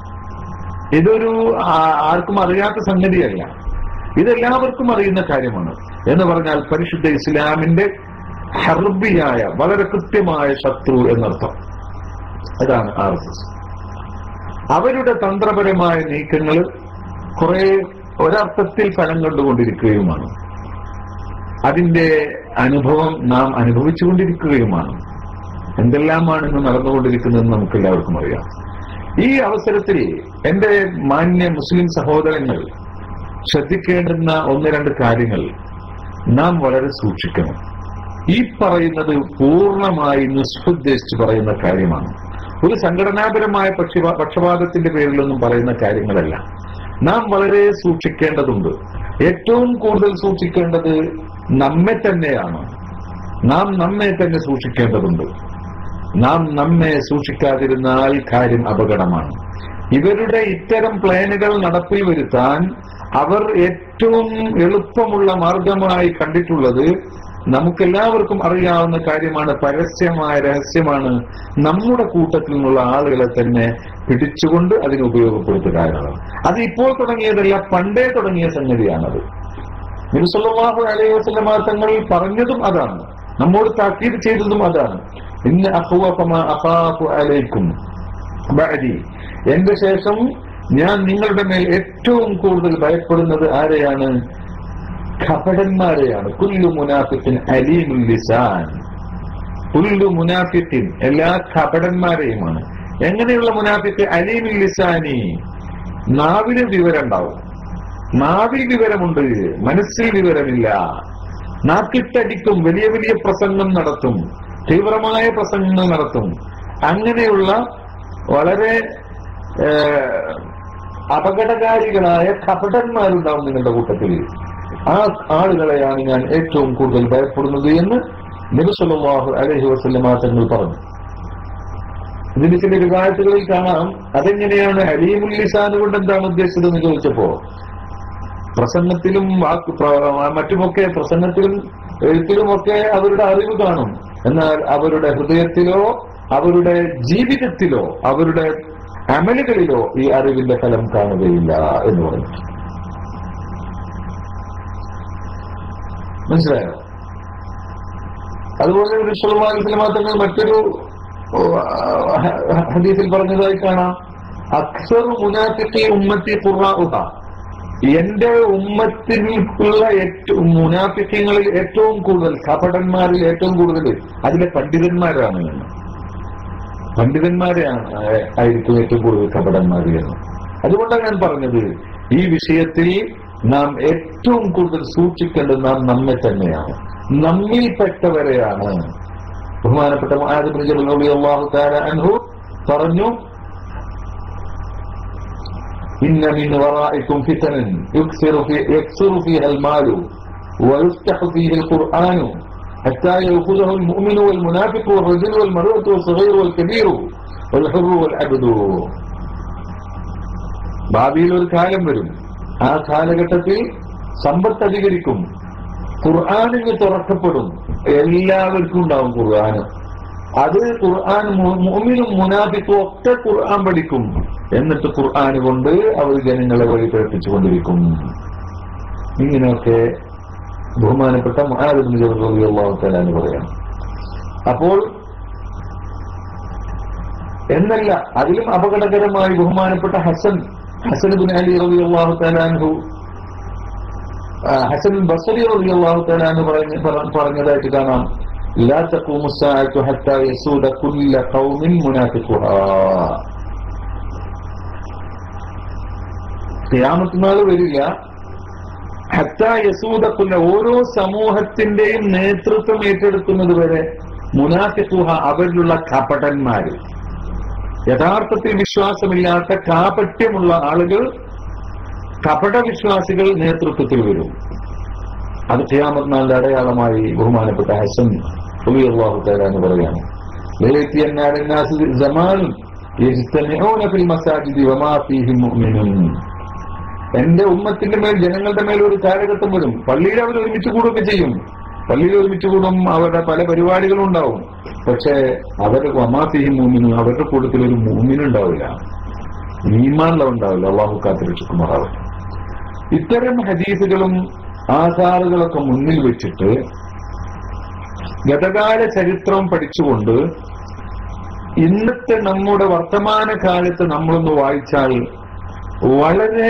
ഇതൊരു ആർക്കും അറിയാത്ത സംഗതിയല്ല ഇതെല്ലാവർക്കും അറിയുന്ന കാര്യമാണ് എന്ന് പറഞ്ഞാൽ പരിശുദ്ധ ഇസ്ലാമിന്റെ ഹർബിയായ വളരെ കൃത്യമായ ശത്രു എന്നർത്ഥം അതാണ് ആർ എസ് എസ് അവരുടെ തന്ത്രപരമായ നീക്കങ്ങൾ കുറെ ഒരർത്ഥത്തിൽ ഫലം കണ്ടുകൊണ്ടിരിക്കുകയുമാണ് അതിന്റെ അനുഭവം നാം അനുഭവിച്ചുകൊണ്ടിരിക്കുകയുമാണ് എന്തെല്ലാമാണ് ഇന്ന് നടന്നുകൊണ്ടിരിക്കുന്നതെന്ന് നമുക്ക് എല്ലാവർക്കും അറിയാം ഈ അവസരത്തിൽ എന്റെ മാന്യ മുസ്ലിം സഹോദരങ്ങൾ ശ്രദ്ധിക്കേണ്ടുന്ന ഒന്ന് രണ്ട് കാര്യങ്ങൾ നാം വളരെ സൂക്ഷിക്കണം ഈ പറയുന്നത് പൂർണ്ണമായി നിസ്ഫുദ്ദേശിച്ച് പറയുന്ന കാര്യമാണ് ഒരു സംഘടനാപരമായ പക്ഷപാ പക്ഷപാതത്തിന്റെ പേരിലൊന്നും പറയുന്ന കാര്യങ്ങളല്ല നാം വളരെ സൂക്ഷിക്കേണ്ടതുണ്ട് ഏറ്റവും കൂടുതൽ സൂക്ഷിക്കേണ്ടത് നമ്മെ തന്നെയാണ് നാം നമ്മെ തന്നെ സൂക്ഷിക്കേണ്ടതുണ്ട് നാം നമ്മെ സൂക്ഷിക്കാതിരുന്നാൽ കാര്യം അപകടമാണ് ഇവരുടെ ഇത്തരം പ്ലാനുകൾ നടപ്പിൽ വരുത്താൻ അവർ ഏറ്റവും എളുപ്പമുള്ള മാർഗമായി കണ്ടിട്ടുള്ളത് നമുക്കെല്ലാവർക്കും അറിയാവുന്ന കാര്യമാണ് പരസ്യമായ രഹസ്യമാണ് നമ്മുടെ കൂട്ടത്തിൽ നിന്നുള്ള ആളുകളെ തന്നെ പിടിച്ചുകൊണ്ട് അതിന് ഉപയോഗപ്പെടുത്തുക എന്നുള്ളത് അത് ഇപ്പോൾ തുടങ്ങിയതല്ല പണ്ടേ തുടങ്ങിയ സംഗതിയാണത് നിരുസല്ലാഹു അലൈഹി വസ്ലമാ തങ്ങൾ പറഞ്ഞതും അതാണ് നമ്മോട് താക്കീത് ചെയ്തതും അതാണ് ഇന്ന് അഹ്വഫമാ അഖാഫു അലൈക്കും ബഅദി എന്റെ ശേഷം ഞാൻ നിങ്ങളുടെ മേൽ ഏറ്റവും കൂടുതൽ ഭയപ്പെടുന്നത് ആരെയാണ് ഖപടന്മാരെയാണ് കുല്ലു മുനാഫിക്കിൻ അലീമുൽ ലിസാൻ കുല്ലു മുനാഫിക്കിൻ എല്ലാ ഖപടന്മാരെയുമാണ് എങ്ങനെയുള്ള മുനാഫിക്ക് അലീമുൽ ലിസാനി നാവിന് വിവരം ഉണ്ടാവും നാവിൽ വിവരമുണ്ട് മനസ്സിൽ വിവരമില്ല നാക്കിട്ടടിക്കും വലിയ വലിയ പ്രസംഗം നടത്തും തീവ്രമായ പ്രസംഗങ്ങൾ നടത്തും അങ്ങനെയുള്ള വളരെ ഏഹ്, അപകടകാരികളായ കപടന്മാരുണ്ടാവും നിങ്ങളുടെ കൂട്ടത്തിൽ ആ ആളുകളെയാണ് ഞാൻ ഏറ്റവും കൂടുതൽ ഭയപ്പെടുന്നത് എന്ന് നബിസ്വല്ലാഹു അലഹി വസ്ലമാ തങ്ങൾ പറഞ്ഞു ഇതിന്റെ ചില വിവാഹത്തുകളിൽ കാണാം അതെങ്ങനെയാണ് അലീമുൽ ലിസാൻ കൊണ്ട് എന്താണ് ഉദ്ദേശിച്ചതെന്ന് ചോദിച്ചപ്പോ പ്രസംഗത്തിലും വാക്ക് പ്ര- മറ്റുമൊക്കെ പ്രസംഗത്തിലും എഴുത്തിലുമൊക്കെ അവരുടെ അറിവ് കാണും എന്നാൽ അവരുടെ ഹൃദയത്തിലോ അവരുടെ ജീവിതത്തിലോ അവരുടെ അമലുകളിലോ ഈ അറിവിന്റെ ഫലം കാണുകയില്ല എന്ന് പറഞ്ഞു മനസ്സിലായോ അതുപോലെ വിശ്വമാലിസ്ലമാ തങ്ങൾ മറ്റൊരു ഓ, ആ, ഹദീസിൽ പറഞ്ഞതായി കാണാം അക്സർ മുനാഫിക്കി ഉമ്മത്തി ഖുർആഉഹ എന്റെ ഉമ്മത്തിനുള്ള ഏറ്റവും മുനാഫിക്കങ്ങളിൽ ഏറ്റവും കൂടുതൽ കപടന്മാരിൽ ഏറ്റവും കൂടുതൽ അതിലെ പണ്ഡിതന്മാരാണ് എന്ന് പണ്ഡിതന്മാരെയാണ് ആ- ആയിരിക്കും ഏറ്റവും കൂടുതൽ കപടന്മാർ എന്ന് അതുകൊണ്ടാണ് ഞാൻ പറഞ്ഞത് ഈ വിഷയത്തിൽ നാം ഏറ്റവും കൂടുതൽ സൂക്ഷിക്കേണ്ടത് നാം നമ്മെ തന്നെയാണ് നമ്മിൽപ്പെട്ടവരെയാണ് ബഹുമാനപ്പെട്ട മുആദ് ബിൻ ജബൽ റളിയല്ലാഹു തആല അൻഹു പറഞ്ഞു إن من ورائكم فتنا يكثر, في يكثر فيها المال ويفتح فيه القرآن حتى يأخذه المؤمن والمنافق والرجل والمرأة والصغير والكبير والحر والعبد ഭാവിയിൽ ഒരു കാലം വരും ആ കാലഘട്ടത്തിൽ സമ്പത്ത് അധികരിക്കും ഖുർആാനിന് തുറക്കപ്പെടും എല്ലാവർക്കും ഉണ്ടാവും ഖുർആന് അത് ഖുർആൻ മുഅ്മിനും മുനാഫിക്കും ഒക്കെ ഖുർആൻ പഠിക്കും എന്നിട്ട് ഖുർആൻ കൊണ്ട് അവർ ജനങ്ങളെ വഴി പ്രവർത്തിച്ചുകൊണ്ടിരിക്കും ഇങ്ങനെയൊക്കെ ബഹുമാനപ്പെട്ട മുഹാദിബിന് പറയാം അപ്പോൾ എന്നല്ല അതിലും അപകടകരമായി ബഹുമാനപ്പെട്ട ഹസൻ ഹസൻ ബിൻ അലി റബി അള്ളാഹു തലാൻഹു ഹസൻ ബസരി റബി അള്ളാഹു തലാൻഹു പറഞ്ഞ പറ- പറഞ്ഞതായിട്ട് കാണാം لا تقوم الساعة حتى يسود كل قوم منافقها ഖിയാമത്ത് നാൾ വരില്ല ഹത്താ യസൂദക്കുന്ന ഓരോ സമൂഹത്തിന്റെയും നേതൃത്വം ഏറ്റെടുക്കുന്നത് വരെ മുനാഫിഖുഹ അവരിലുള്ള കപടന്മാര് യഥാർത്ഥത്തിൽ വിശ്വാസമില്ലാത്ത കാപട്യമുള്ള ആളുകൾ കപട വിശ്വാസികൾ നേതൃത്വത്തിൽ വരും അത് ഖിയാമത്ത് നാളിന്റെ അടയാളമായി ബഹുമാനപ്പെട്ട ഹസൻ അള്ളാഹു എന്ന് പറയാണ് ليأتي الناس زمان يجتمعون في المساجد وما فيهم مؤمنون എന്റെ ഉമ്മത്തിന്റെ മേൽ ജനങ്ങളുടെ മേൽ ഒരു കാലഘട്ടം വരും പള്ളിയിൽ അവർ ഒരുമിച്ച് കൂടുകയൊക്കെ ചെയ്യും പള്ളിയിൽ ഒരുമിച്ച് കൂടും അവരുടെ പല പരിപാടികളും ഉണ്ടാവും പക്ഷേ അവരുടെ വമാഫിഹി മൂമിനും അവരുടെ കൂട്ടത്തിൽ ഒരു മൂമിനുണ്ടാവില്ല ഈമാനുള്ള ഉണ്ടാവില്ല അള്ളാഹു കാത്തിരക്ഷിക്കുമാറാവട്ടെ ഇത്തരം ഹദീസുകളും ആധാറുകളൊക്കെ മുന്നിൽ വെച്ചിട്ട് ഗതകാല ചരിത്രം പഠിച്ചുകൊണ്ട് ഇന്നത്തെ നമ്മുടെ വർത്തമാന കാലത്ത് നമ്മളൊന്ന് വായിച്ചാൽ വളരെ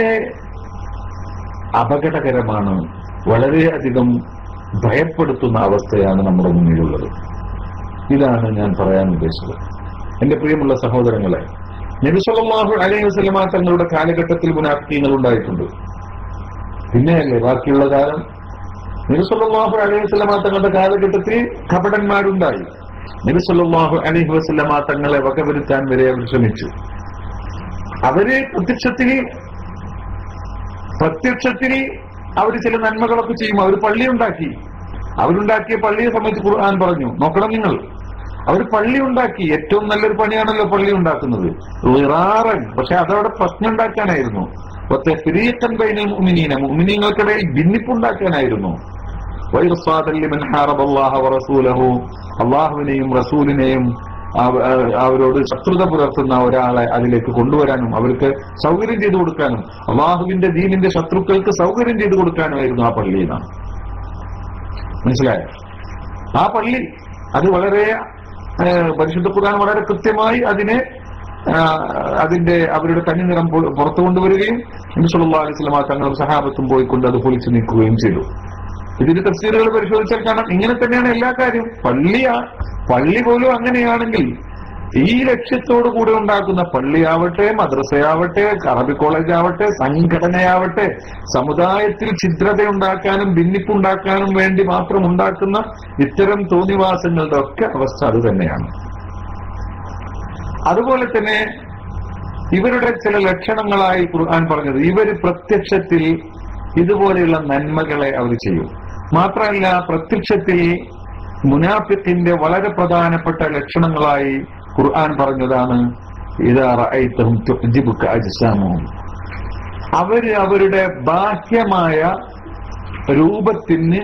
അപകടകരമാണ് വളരെയധികം ഭയപ്പെടുത്തുന്ന അവസ്ഥയാണ് നമ്മുടെ മുന്നിലുള്ളത് ഇതാണ് ഞാൻ പറയാൻ ഉദ്ദേശിച്ചത് എന്റെ പ്രിയമുള്ള സഹോദരങ്ങളെ നബിസ്വല്ലാഹു അലൈഹി വസല്ലമ തങ്ങളുടെ കാലഘട്ടത്തിൽ മുനാഫിക്കങ്ങൾ ഉണ്ടായിട്ടുണ്ട് പിന്നെയല്ലേ ബാക്കിയുള്ള കാലം നബിസ്വല്ലാഹു അലൈഹി വസല്ലമ തങ്ങളുടെ കാലഘട്ടത്തിൽ കപടന്മാരുണ്ടായി നബിസ്വല്ലാഹു അലൈഹി വസല്ലമ തങ്ങളെ വകവരുത്താൻ വരെ അവർ ശ്രമിച്ചു അവര് പ്രത്യക്ഷത്തിൽ പ്രത്യക്ഷത്തിൽ അവർ ചില നന്മകളൊക്കെ ചെയ്യും അവർ പള്ളി ഉണ്ടാക്കി അവരുണ്ടാക്കിയ പള്ളിയെ സംബന്ധിച്ച് ഖുർആൻ പറഞ്ഞു നോക്കണം നിങ്ങൾ അവർ പള്ളി ഉണ്ടാക്കി ഏറ്റവും നല്ലൊരു പണിയാണല്ലോ പള്ളി ഉണ്ടാക്കുന്നത് വിറാറൻ പക്ഷെ അതവിടെ പ്രശ്നം ഉണ്ടാക്കാനായിരുന്നു ഒത്തെ ഫിരീഖൻ ബൈനൽ മുഅ്മിനീന മുഅ്മിനീങ്ങൾക്കിടയിൽ ഭിന്നിപ്പുണ്ടാക്കാനായിരുന്നു വൈറസാദല്ലിമൻ ഹാറബല്ലാഹ വറസൂലഹു അള്ളാഹുവിനെയും റസൂലിനെയും അവ- അവരോട് ശത്രുത പുലർത്തുന്ന ഒരാളെ അതിലേക്ക് കൊണ്ടുവരാനും അവർക്ക് സൗകര്യം ചെയ്തു കൊടുക്കാനും അള്ളാഹുവിന്റെ ദീനിന്റെ ശത്രുക്കൾക്ക് സൗകര്യം ചെയ്തു കൊടുക്കാനുമായിരുന്നു ആ പള്ളിയിൽ മനസ്സിലായോ ആ പള്ളി അത് വളരെ ഏഹ്, പരിശുദ്ധ ഖുർആൻ വളരെ കൃത്യമായി അതിനെ ആ, അതിന്റെ അവരുടെ തനിനിറം പൊ- പുറത്തു കൊണ്ടുവരികയും നബിസ്വല്ലാ അലൈഹി സ്വലമ തങ്ങളും സഹാബത്തും പോയിക്കൊണ്ട് അത് പൊളിച്ചു നീക്കുകയും ചെയ്തു ഇതിന്റെ തഫ്സീറുകൾ പരിശോധിച്ചാൽ കാണാം ഇങ്ങനെ തന്നെയാണ് എല്ലാ കാര്യവും പള്ളിയാ പള്ളി പോലും അങ്ങനെയാണെങ്കിൽ ഈ ലക്ഷ്യത്തോടു കൂടി ഉണ്ടാക്കുന്ന പള്ളിയാവട്ടെ മദ്രസയാവട്ടെ അറബി കോളേജ് ആവട്ടെ സംഘടനയാവട്ടെ സമുദായത്തിൽ ഛിദ്രതയുണ്ടാക്കാനും ഭിന്നിപ്പുണ്ടാക്കാനും വേണ്ടി മാത്രം ഉണ്ടാക്കുന്ന ഇത്തരം തോന്നിവാസങ്ങളുടെ ഒക്കെ അവസ്ഥ അത് തന്നെയാണ് അതുപോലെ തന്നെ ഇവരുടെ ചില ലക്ഷണങ്ങളായി ഖുർആൻ പറഞ്ഞത് ഇവർ പ്രത്യക്ഷത്തിൽ ഇതുപോലെയുള്ള നന്മകളെ അവർ ചെയ്യും മാത്രമല്ല പ്രത്യക്ഷത്തിൽ മുനാഫിത്തിന്റെ വളരെ പ്രധാനപ്പെട്ട ലക്ഷണങ്ങളായി ഖുർആൻ പറഞ്ഞതാണ് ഇതാ റഅയ്തഹും തുഅ്ജിബുക അജ്സാമുഹും അവര് അവരുടെ ബാഹ്യമായ രൂപത്തിന്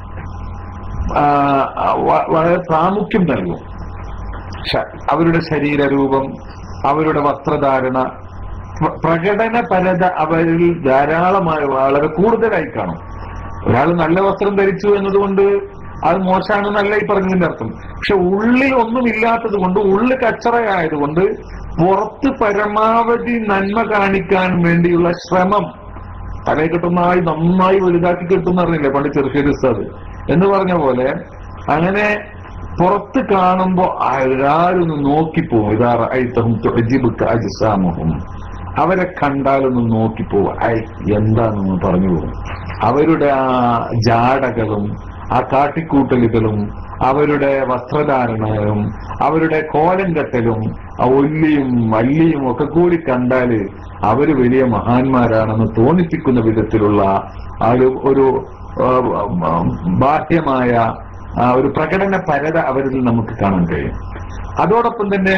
ആ, വ- വളരെ പ്രാമുഖ്യം നൽകും ശ- അവരുടെ ശരീരരൂപം അവരുടെ വസ്ത്രധാരണ പ്ര- പ്രകടനപരത അവരിൽ ധാരാളമായി വളരെ കൂടുതലായി കാണും ഒരാൾ നല്ല വസ്ത്രം ധരിച്ചു എന്നതുകൊണ്ട് അത് മോശമാണെന്നല്ല ഈ പറഞ്ഞതിന്റെ അർത്ഥം പക്ഷെ ഉള്ളിൽ ഒന്നുമില്ലാത്തത് കൊണ്ട് ഉള്ളിൽ കച്ചറയായതുകൊണ്ട് പുറത്ത് പരമാവധി നന്മ കാണിക്കാൻ വേണ്ടിയുള്ള ശ്രമം തലയിൽ കിട്ടുന്നതായി നന്നായി വലുതാക്കി കിട്ടുന്ന പറഞ്ഞില്ലേ പണ്ട് ചെറുശ്ശേരി ഉസ്താദ് എന്ന് പറഞ്ഞ പോലെ അങ്ങനെ പുറത്ത് കാണുമ്പോ ആരൊന്ന് നോക്കിപ്പോവും ഇതാ റഅയ്തഹും തുഅ്ജിബുക അജ്സാമുഹും അവരെ കണ്ടാലൊന്ന് നോക്കിപ്പോവും ഐ എന്താണെന്ന് പറഞ്ഞു പോകും അവരുടെ ആ ജാടകളും ആ കാട്ടിക്കൂട്ടലുകളും അവരുടെ വസ്ത്രധാരണവും അവരുടെ കോലം കെട്ടലും ആ ഒല്ലിയും മല്ലിയും ഒക്കെ കൂടി കണ്ടാല് അവര് വലിയ മഹാന്മാരാണെന്ന് തോന്നിപ്പിക്കുന്ന വിധത്തിലുള്ള ആ ഒരു ഒരു ആ, ആ, ബാഹ്യമായ ആ ഒരു പ്രകടന പരത അവരിൽ നമുക്ക് കാണാൻ കഴിയും അതോടൊപ്പം തന്നെ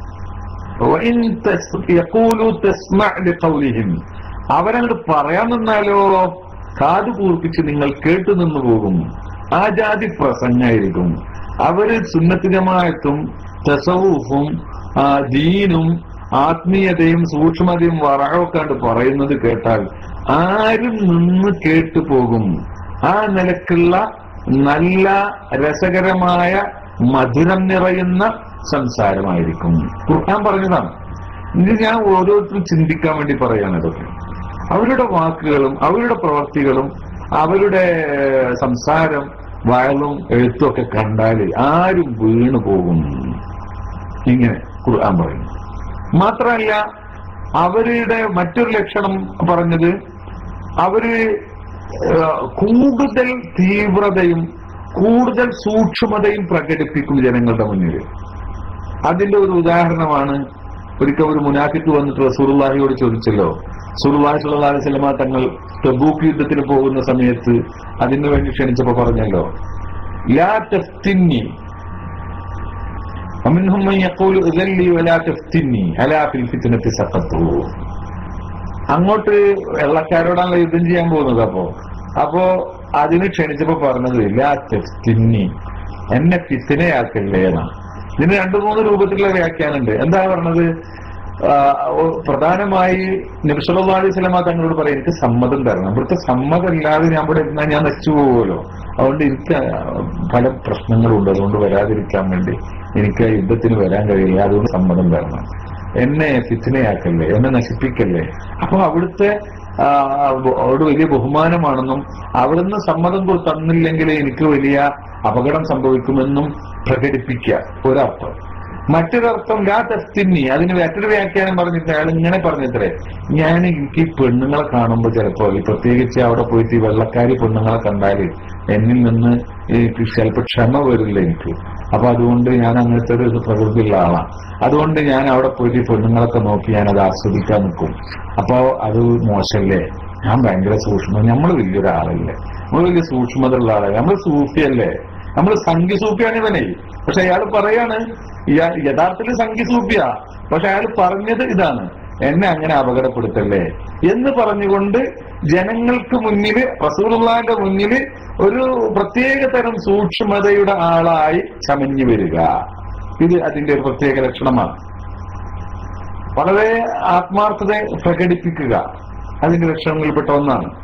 وإن تس- يقولوا تسمع لقولهم അവരങ്ങോട്ട് പറയാൻ നിന്നാലോ കാതു കൂർപ്പിച്ച് നിങ്ങൾ കേട്ടു നിന്നു പോകും ആ ജാതി പ്രസംഗായിരിക്കും അവര് സുന്നത്തിജമായത്തും തസവൂഫും ആ, ദീനും ആത്മീയതയും സൂക്ഷ്മതയും വറഹൊക്കെ പറയുന്നത് കേട്ടാൽ ആരും നിന്ന് കേട്ടു പോകും ആ നിലക്കുള്ള നല്ല രസകരമായ മധുരം നിറയുന്ന സംസാരമായിരിക്കും ഖുർആൻ പറഞ്ഞതാണ് ഇത് ഞാൻ ഓരോരുത്തരും ചിന്തിക്കാൻ വേണ്ടി പറയാണ് ഇതൊക്കെ അവരുടെ വാക്കുകളും അവരുടെ പ്രവർത്തികളും അവരുടെ സംസാരം വയലും എഴുത്തും ഒക്കെ കണ്ടാല് ആരും വീണു പോകും ഇങ്ങനെ ഖുർആൻ പറയുന്നു മാത്രമല്ല അവരുടെ മറ്റൊരു ലക്ഷണം പറഞ്ഞത് അവര് ഏഹ്, കൂടുതൽ തീവ്രതയും കൂടുതൽ സൂക്ഷ്മതയും പ്രകടിപ്പിക്കും ജനങ്ങളുടെ മുന്നിൽ അതിന്റെ ഒരു ഉദാഹരണമാണ് ഒരിക്കൽ ഒരു മുനാഫിക്ക് വന്നിട്ട് റസൂറുല്ലാഹിയോട് ചോദിച്ചല്ലോ സുറുല്ലാഹി സ്വല്ലല്ലാഹി അലൈഹി വസല്ലമ തങ്ങൾ തബൂക്ക് യുദ്ധത്തിന് പോകുന്ന സമയത്ത് അതിനു വേണ്ടി ക്ഷണിച്ചപ്പോ പറഞ്ഞല്ലോ ലാ തഫ്തിന്നി ومنهم من يقول اذن لي ولا تفتني الا في الفتنه سقطوا അങ്ങോട്ട് വെള്ളക്കാരോടാണല്ലോ യുദ്ധം ചെയ്യാൻ പോകുന്നത് അപ്പോ അപ്പോ അതിന് ക്ഷണിച്ചപ്പോ പറഞ്ഞത് ലാ തെഫ്തിന്നി എന്നെ ഫിത്തിനയാക്കല്ലേ എന്നാണ് ഇതിന് രണ്ടു മൂന്ന് രൂപത്തിലുള്ള വ്യാഖ്യാനമുണ്ട് എന്താ പറഞ്ഞത് ആ, ഓ, പ്രധാനമായി നബിസല്ലാ അലൈഹി സ്വലമ തങ്ങളോട് പറയും എനിക്ക് സമ്മതം തരണം ഇവിടുത്തെ സമ്മതം ഇല്ലാതെ ഞാൻ ഇവിടെ ഇരുന്നാൽ ഞാൻ നശിച്ചു പോകുമല്ലോ അതുകൊണ്ട് എനിക്ക് പല പ്രശ്നങ്ങളും ഉണ്ട് അതുകൊണ്ട് വരാതിരിക്കാൻ വേണ്ടി എനിക്ക് ആ യുദ്ധത്തിന് വരാൻ കഴിയില്ല അതുകൊണ്ട് സമ്മതം തരണം എന്നെ ഫിത്തിനയാക്കല്ലേ എന്നെ നശിപ്പിക്കല്ലേ അപ്പൊ അവിടുത്തെ ആ, അവിടെ വലിയ ബഹുമാനമാണെന്നും അവിടുന്ന് സമ്മതം കൊ- തന്നില്ലെങ്കിൽ എനിക്ക് വലിയ അപകടം സംഭവിക്കുമെന്നും പ്രകടിപ്പിക്കുക ഒരർത്ഥം മറ്റൊരർത്ഥം ലാ തസ്തിന്നി അതിന് മറ്റൊരു വ്യാഖ്യാനം പറഞ്ഞിട്ട് അയാൾ ഇങ്ങനെ പറഞ്ഞത്രേ ഞാൻ എനിക്ക് ഈ പെണ്ണുങ്ങളെ കാണുമ്പോൾ ചിലപ്പോ ഈ പ്രത്യേകിച്ച് അവിടെ പോയിട്ട് ഈ വെള്ളക്കാരി പെണ്ണുങ്ങളെ കണ്ടാല് എന്നിൽ നിന്ന് എനിക്ക് ചിലപ്പോ ക്ഷമ വരില്ല എനിക്ക് അപ്പൊ അതുകൊണ്ട് ഞാൻ അങ്ങനത്തെ ഒരു പ്രകൃതിയുള്ള ആളാണ് അതുകൊണ്ട് ഞാൻ അവിടെ പോയിട്ട് ഈ പെണ്ണുങ്ങളൊക്കെ നോക്കി ഞാൻ അത് ആസ്വദിക്കാൻ നിൽക്കും അപ്പോ അത് മോശമല്ലേ ഞാൻ ഭയങ്കര സൂക്ഷ്മ നമ്മൾ വലിയൊരാളല്ലേ നമ്മൾ വലിയ സൂക്ഷ്മത ഉള്ള ആളല്ലേ നമ്മൾ സൂഫിയല്ലേ നമ്മൾ സംഖ്യ സൂഫിയാണ് ഇവനെ പക്ഷെ അയാൾ പറയാണ് ഇയാ- യഥാർത്ഥത്തിൽ സംഖ്യ സൂഫിയ പക്ഷെ അയാൾ പറഞ്ഞത് ഇതാണ് എന്നെ അങ്ങനെ അപകടപ്പെടുത്തല്ലേ എന്ന് പറഞ്ഞുകൊണ്ട് ജനങ്ങൾക്ക് മുന്നിൽ റസൂലുള്ളാന്റെ മുന്നിൽ ഒരു പ്രത്യേക തരം സൂക്ഷ്മതയുടെ ആളായി ചമഞ്ഞു വരിക ഇത് അതിന്റെ ഒരു പ്രത്യേക ലക്ഷണമാണ് വളരെ ആത്മാർത്ഥത പ്രകടിപ്പിക്കുക അതിന്റെ ലക്ഷണങ്ങളിൽപ്പെട്ട ഒന്നാണ്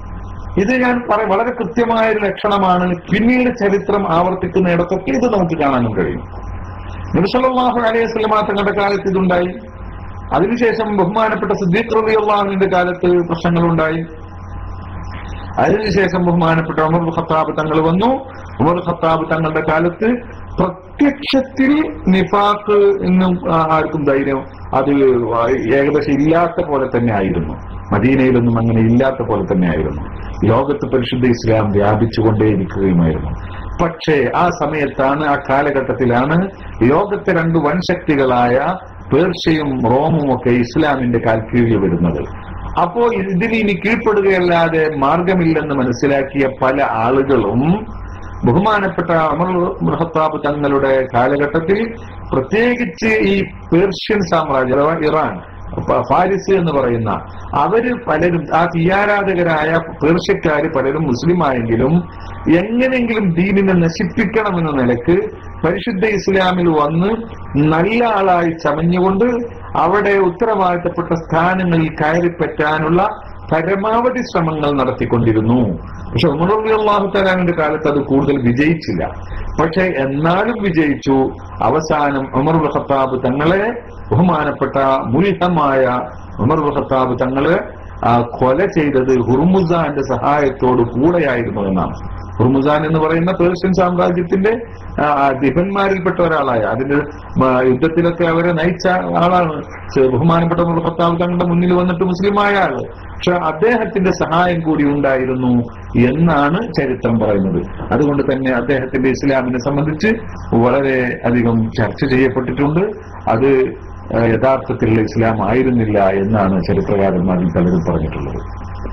ഇത് ഞാൻ പറ വളരെ കൃത്യമായ ഒരു ലക്ഷണമാണ് പിന്നീട് ചരിത്രം ആവർത്തിക്കുന്നിടത്തൊക്കെ ഇത് നമുക്ക് കാണാനും കഴിയും നബിസല്ലാഹു അലൈഹി സ്വലമാ തങ്ങളുടെ കാലത്ത് ഇതുണ്ടായി അതിനുശേഷം ബഹുമാനപ്പെട്ട സിദ്ദീഖ് റളിയല്ലാഹുവിന്റെ കാലത്ത് പ്രശ്നങ്ങളുണ്ടായി അതിനുശേഷം ബഹുമാനപ്പെട്ട ഉമർ ഖത്താബ് തങ്ങൾ വന്നു ഉമർ ഖത്താബ് തങ്ങളുടെ കാലത്ത് പ്രത്യക്ഷത്തിൽ നിഫാഖ് എന്നും ആർക്കും ധൈര്യം അത് ഏകദേശം ഇല്ലാത്ത പോലെ തന്നെ ആയിരുന്നു മദീനയിലൊന്നും അങ്ങനെ ഇല്ലാത്ത പോലെ തന്നെ ആയിരുന്നു ലോകത്ത് പരിശുദ്ധ ഇസ്ലാം വ്യാപിച്ചുകൊണ്ടേയിരിക്കുകയുമായിരുന്നു പക്ഷേ ആ സമയത്താണ് ആ കാലഘട്ടത്തിലാണ് ലോകത്തെ രണ്ട് വൻശക്തികളായ പേർഷ്യയും റോമും ഒക്കെ ഇസ്ലാമിന്റെ കാൽ കീഴിൽ വരുന്നത് അപ്പോ ഇതിന് ഇനി കീഴ്പ്പെടുകയല്ലാതെ മാർഗമില്ലെന്ന് മനസ്സിലാക്കിയ പല ആളുകളും ബഹുമാനപ്പെട്ട അമർ ഖത്താബ് തങ്ങളുടെ കാലഘട്ടത്തിൽ പ്രത്യേകിച്ച് ഈ പേർഷ്യൻ സാമ്രാജ്യം അഥവാ ഇറാൻ ഫാരിസ് എന്ന് പറയുന്ന അവര് പലരും ആ തീയാരാധകരായ പേർഷ്യക്കാര് പലരും മുസ്ലിമായെങ്കിലും എങ്ങനെയെങ്കിലും ദീനിനെ നശിപ്പിക്കണമെന്ന നിലക്ക് പരിശുദ്ധ ഇസ്ലാമിൽ വന്ന് നല്ല ആളായി ചമഞ്ഞുകൊണ്ട് അവിടെ ഉത്തരവാദിത്തപ്പെട്ട സ്ഥാനങ്ങളിൽ കയറിപ്പറ്റാനുള്ള പരമാവധി ശ്രമങ്ങൾ നടത്തിക്കൊണ്ടിരുന്നു പക്ഷെ ഉമറുള്ളി അള്ളാഹു തലാമിന്റെ കാലത്ത് അത് കൂടുതൽ വിജയിച്ചില്ല പക്ഷെ എന്നാലും വിജയിച്ചു അവസാനം ഉമർ ഖത്താബ് തങ്ങളെ ബഹുമാനപ്പെട്ട മുൽഹമായ ഉമർ ഖത്താബ് തങ്ങള് കൊല ചെയ്തത് ഹുർമുസാന്റെ സഹായത്തോട് കൂടെയായിരുന്നു എന്നാണ് ഹുർമുസാൻ എന്ന് പറയുന്ന പേർഷ്യൻ സാമ്രാജ്യത്തിന്റെ ദിഫന്മാരിൽപ്പെട്ട ഒരാളായ അതിന്റെ യുദ്ധത്തിലൊക്കെ അവരെ നയിച്ച ആളാണ് ബഹുമാനപ്പെട്ട ഭർത്താവ് തങ്ങളുടെ മുന്നിൽ വന്നിട്ട് മുസ്ലിമായ ആള് പക്ഷെ അദ്ദേഹത്തിന്റെ സഹായം കൂടി ഉണ്ടായിരുന്നു എന്നാണ് ചരിത്രം പറയുന്നത് അതുകൊണ്ട് തന്നെ അദ്ദേഹത്തിന്റെ ഇസ്ലാമിനെ സംബന്ധിച്ച് വളരെ അധികം ചർച്ച ചെയ്യപ്പെട്ടിട്ടുണ്ട് അത് യഥാർത്ഥത്തിലുള്ള ഇസ്ലാം ആയിരുന്നില്ല എന്നാണ് ചരിത്രകാരന്മാരിൽ പലരും പറഞ്ഞിട്ടുള്ളത്